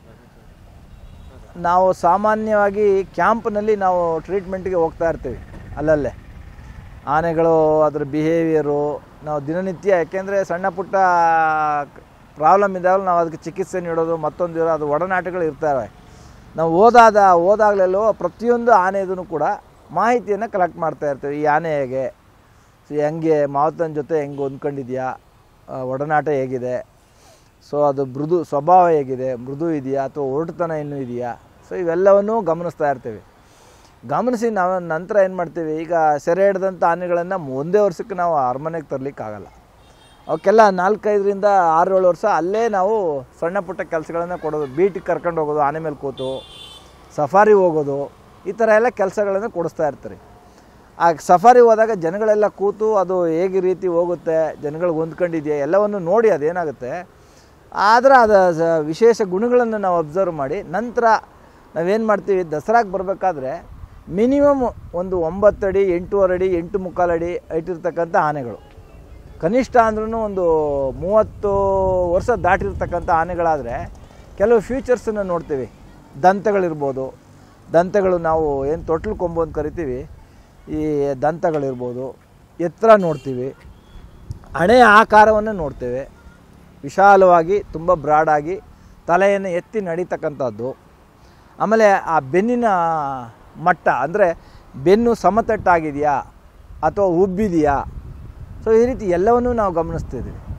ನಾವು ಸಾಮಾನ್ಯವಾಗಿ ಕ್ಯಾಂಪ್ನಲ್ಲಿ ನಾವು ಟ್ರೀಟ್ಮೆಂಟ್ಗೆ ಹೋಗ್ತಾ ಇರ್ತೀವಿ ಅಲ್ಲಲ್ಲೇ ಆನೆಗಳು ಅದ್ರ ಬಿಹೇವಿಯರು ನಾವು ದಿನನಿತ್ಯ ಯಾಕೆಂದರೆ ಸಣ್ಣ ಪುಟ್ಟ ಪ್ರಾಬ್ಲಮ್ ಇದ್ದಾಗ ನಾವು ಅದಕ್ಕೆ ಚಿಕಿತ್ಸೆ ನೀಡೋದು ಮತ್ತೊಂದು ಇರೋ ಅದು ಒಡನಾಟಗಳು ಇರ್ತವೆ ನಾವು ಓದಾದ ಓದಾಗಲೆಲ್ಲೋ ಪ್ರತಿಯೊಂದು ಆನೆದೂ ಕೂಡ ಮಾಹಿತಿಯನ್ನು ಕಲೆಕ್ಟ್ ಮಾಡ್ತಾ ಇರ್ತೀವಿ ಈ ಆನೆ ಹೇಗೆ ಸೊ ಹೆಂಗೆ ಮಾವತನ ಜೊತೆ ಹೆಂಗೆ ಹೊಂದ್ಕೊಂಡಿದ್ಯಾ ಆ, ಒಡನಾಟ ಹೇಗಿದೆ ಸೊ ಅದು ಮೃದು ಸ್ವಭಾವ ಹೇಗಿದೆ ಮೃದು ಇದೆಯಾ ಅಥವಾ ಒರಟುತನ ಇನ್ನೂ ಇದೆಯಾ ಸೊ ಇವೆಲ್ಲವನ್ನೂ ಗಮನಿಸ್ತಾ ಇರ್ತೀವಿ ಗಮನಿಸಿ ನಾವು ನಂತರ ಏನು ಮಾಡ್ತೀವಿ ಈಗ ಸೆರೆ ಹಿಡ್ದಂಥ ಆನೆಗಳನ್ನು ಒಂದೇ ವರ್ಷಕ್ಕೆ ನಾವು ಅರಮನೆಗೆ ತರಲಿಕ್ಕಾಗಲ್ಲ ಅವಕ್ಕೆಲ್ಲ ನಾಲ್ಕೈದರಿಂದ ಆರು ಏಳು ವರ್ಷ ಅಲ್ಲೇ ನಾವು ಸಣ್ಣ ಪುಟ್ಟ ಕೆಲಸಗಳನ್ನು ಕೊಡೋದು ಬೀಟಿಗೆ ಕರ್ಕೊಂಡು ಹೋಗೋದು ಆನೆ ಮೇಲೆ ಕೂತು ಸಫಾರಿ ಹೋಗೋದು ಈ ಥರ ಎಲ್ಲ ಕೆಲಸಗಳನ್ನು ಕೊಡಿಸ್ತಾ ಇರ್ತಾರೆ ಆ ಸಫಾರಿ ಹೋದಾಗ ಜನಗಳೆಲ್ಲ ಕೂತು ಅದು ಹೇಗೆ ರೀತಿ ಹೋಗುತ್ತೆ ಜನಗಳಿಗೆ ಹೊಂದ್ಕೊಂಡಿದೆಯಾ ಎಲ್ಲವನ್ನು ನೋಡಿ ಅದೇನಾಗುತ್ತೆ ಆದರೆ ಅದ ಸ- ವಿಶೇಷ ಗುಣಗಳನ್ನು ನಾವು ಅಬ್ಸರ್ವ್ ಮಾಡಿ ನಂತರ ನಾವೇನು ಮಾಡ್ತೀವಿ ದಸರಾಗೆ ಬರಬೇಕಾದ್ರೆ ಮಿನಿಮಮ್ ಒಂದು ಒಂಬತ್ತು ಅಡಿ ಎಂಟೂವರೆ ಅಡಿ ಎಂಟು ಮುಕ್ಕಾಲು ಅಡಿ ಇಟ್ಟಿರ್ತಕ್ಕಂಥ ಆನೆಗಳು ಕನಿಷ್ಠ ಅಂದ್ರೂ ಒಂದು ಮೂವತ್ತು ವರ್ಷ ದಾಟಿರ್ತಕ್ಕಂಥ ಆನೆಗಳಾದರೆ ಕೆಲವು ಫ್ಯೂಚರ್ಸನ್ನು ನೋಡ್ತೀವಿ ದಂತಗಳಿರ್ಬೋದು ದಂತಗಳು ನಾವು ಏನು ತೊಟ್ಲು ಕೊಂಬು ಅಂತ ಕರಿತೀವಿ ಈ ದಂತಗಳಿರ್ಬೋದು ಎತ್ತರ ನೋಡ್ತೀವಿ ಹಣೆಯ ಆಕಾರವನ್ನು ನೋಡ್ತೇವೆ ವಿಶಾಲವಾಗಿ ತುಂಬ ಬ್ರಾಡಾಗಿ ತಲೆಯನ್ನು ಎತ್ತಿ ನಡೀತಕ್ಕಂಥದ್ದು ಆಮೇಲೆ ಆ ಬೆನ್ನಿನ ಮಟ್ಟ ಅಂದರೆ ಬೆನ್ನು ಸಮತಟ್ಟಾಗಿದೆಯಾ ಅಥವಾ ಉಬ್ಬಿದೆಯಾ ಸೊ ಈ ರೀತಿ ಎಲ್ಲವನ್ನೂ ನಾವು ಗಮನಿಸ್ತಿದ್ದೀವಿ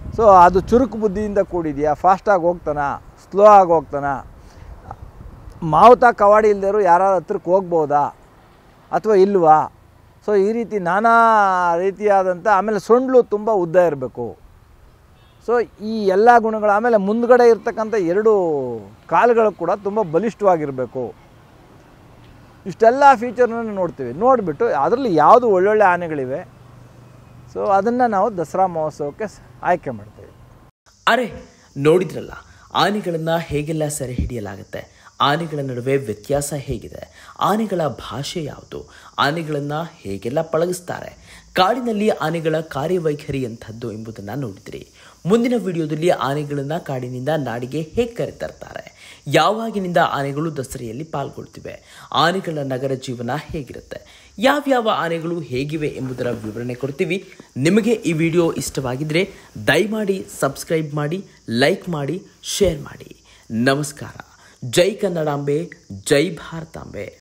ಸೊ ಅದು ಚುರುಕು ಬುದ್ಧಿಯಿಂದ ಕೂಡಿದೆಯಾ ಫಾಸ್ಟಾಗಿ ಹೋಗ್ತಾನ ಸ್ಲೋ ಆಗಿ ಹೋಗ್ತಾನ ಮಾವುತ ಕವಾಡಿ ಇಲ್ದೇರು ಯಾರ ಹತ್ರಕ್ಕೆ ಹೋಗ್ಬೋದಾ ಅಥವಾ ಇಲ್ವಾ ಸೊ ಈ ರೀತಿ ನಾನಾ ರೀತಿಯಾದಂಥ ಆಮೇಲೆ ಸೊಂಡ್ಲು ತುಂಬ ಉದ್ದ ಇರಬೇಕು ಸೊ ಈ ಎಲ್ಲ ಗುಣಗಳು ಆಮೇಲೆ ಮುಂದ್ಗಡೆ ಇರ್ತಕ್ಕಂಥ ಎರಡು ಕಾಲುಗಳು ಕೂಡ ತುಂಬ ಬಲಿಷ್ಠವಾಗಿರಬೇಕು ಇಷ್ಟೆಲ್ಲ ಫೀಚರ್ನ ನೋಡ್ತೀವಿ ನೋಡಿಬಿಟ್ಟು ಅದರಲ್ಲಿ ಯಾವುದು ಒಳ್ಳೊಳ್ಳೆ ಆನೆಗಳಿವೆ ಸೊ ಅದನ್ನು ನಾವು ದಸರಾ ಮಹೋತ್ಸವಕ್ಕೆ ಸ್- ಆಯ್ಕೆ ಮಾಡ್ತೀವಿ ಅರೆ ನೋಡಿದ್ರಲ್ಲ ಆನೆಗಳನ್ನು ಹೇಗೆಲ್ಲ ಸೆರೆ ಹಿಡಿಯಲಾಗುತ್ತೆ ಆನೆಗಳ ನಡುವೆ ವ್ಯತ್ಯಾಸ ಹೇಗಿದೆ ಆನೆಗಳ ಭಾಷೆ ಯಾವುದು ಆನೆಗಳನ್ನು ಹೇಗೆಲ್ಲ ಪಳಗಿಸ್ತಾರೆ ಕಾಡಿನಲ್ಲಿ ಆನೆಗಳ ಕಾರ್ಯವೈಖರಿ ಎಂಥದ್ದು ಎಂಬುದನ್ನು ನೋಡಿದ್ರಿ ಮುಂದಿನ ವಿಡಿಯೋದಲ್ಲಿ ಆನೆಗಳನ್ನು ಕಾಡಿನಿಂದ ನಾಡಿಗೆ ಹೇಗೆ ಕರೆತರ್ತಾರೆ ಯಾವಾಗಿನಿಂದ ಆನೆಗಳು ದಸರೆಯಲ್ಲಿ ಪಾಲ್ಗೊಳ್ತಿವೆ ಆನೆಗಳ ನಗರ ಜೀವನ ಹೇಗಿರುತ್ತೆ ಯಾವ್ಯಾವ ಆನೆಗಳು ಹೇಗಿವೆ ಎಂಬುದರ ವಿವರಣೆ ಕೊಡ್ತೀವಿ ನಿಮಗೆ ಈ ವಿಡಿಯೋ ಇಷ್ಟವಾಗಿದ್ದರೆ ದಯಮಾಡಿ ಸಬ್ಸ್ಕ್ರೈಬ್ ಮಾಡಿ ಲೈಕ್ ಮಾಡಿ ಶೇರ್ ಮಾಡಿ ನಮಸ್ಕಾರ ಜೈ ಕನ್ನಡಾಂಬೆ ಜೈ ಭಾರತಾಂಬೆ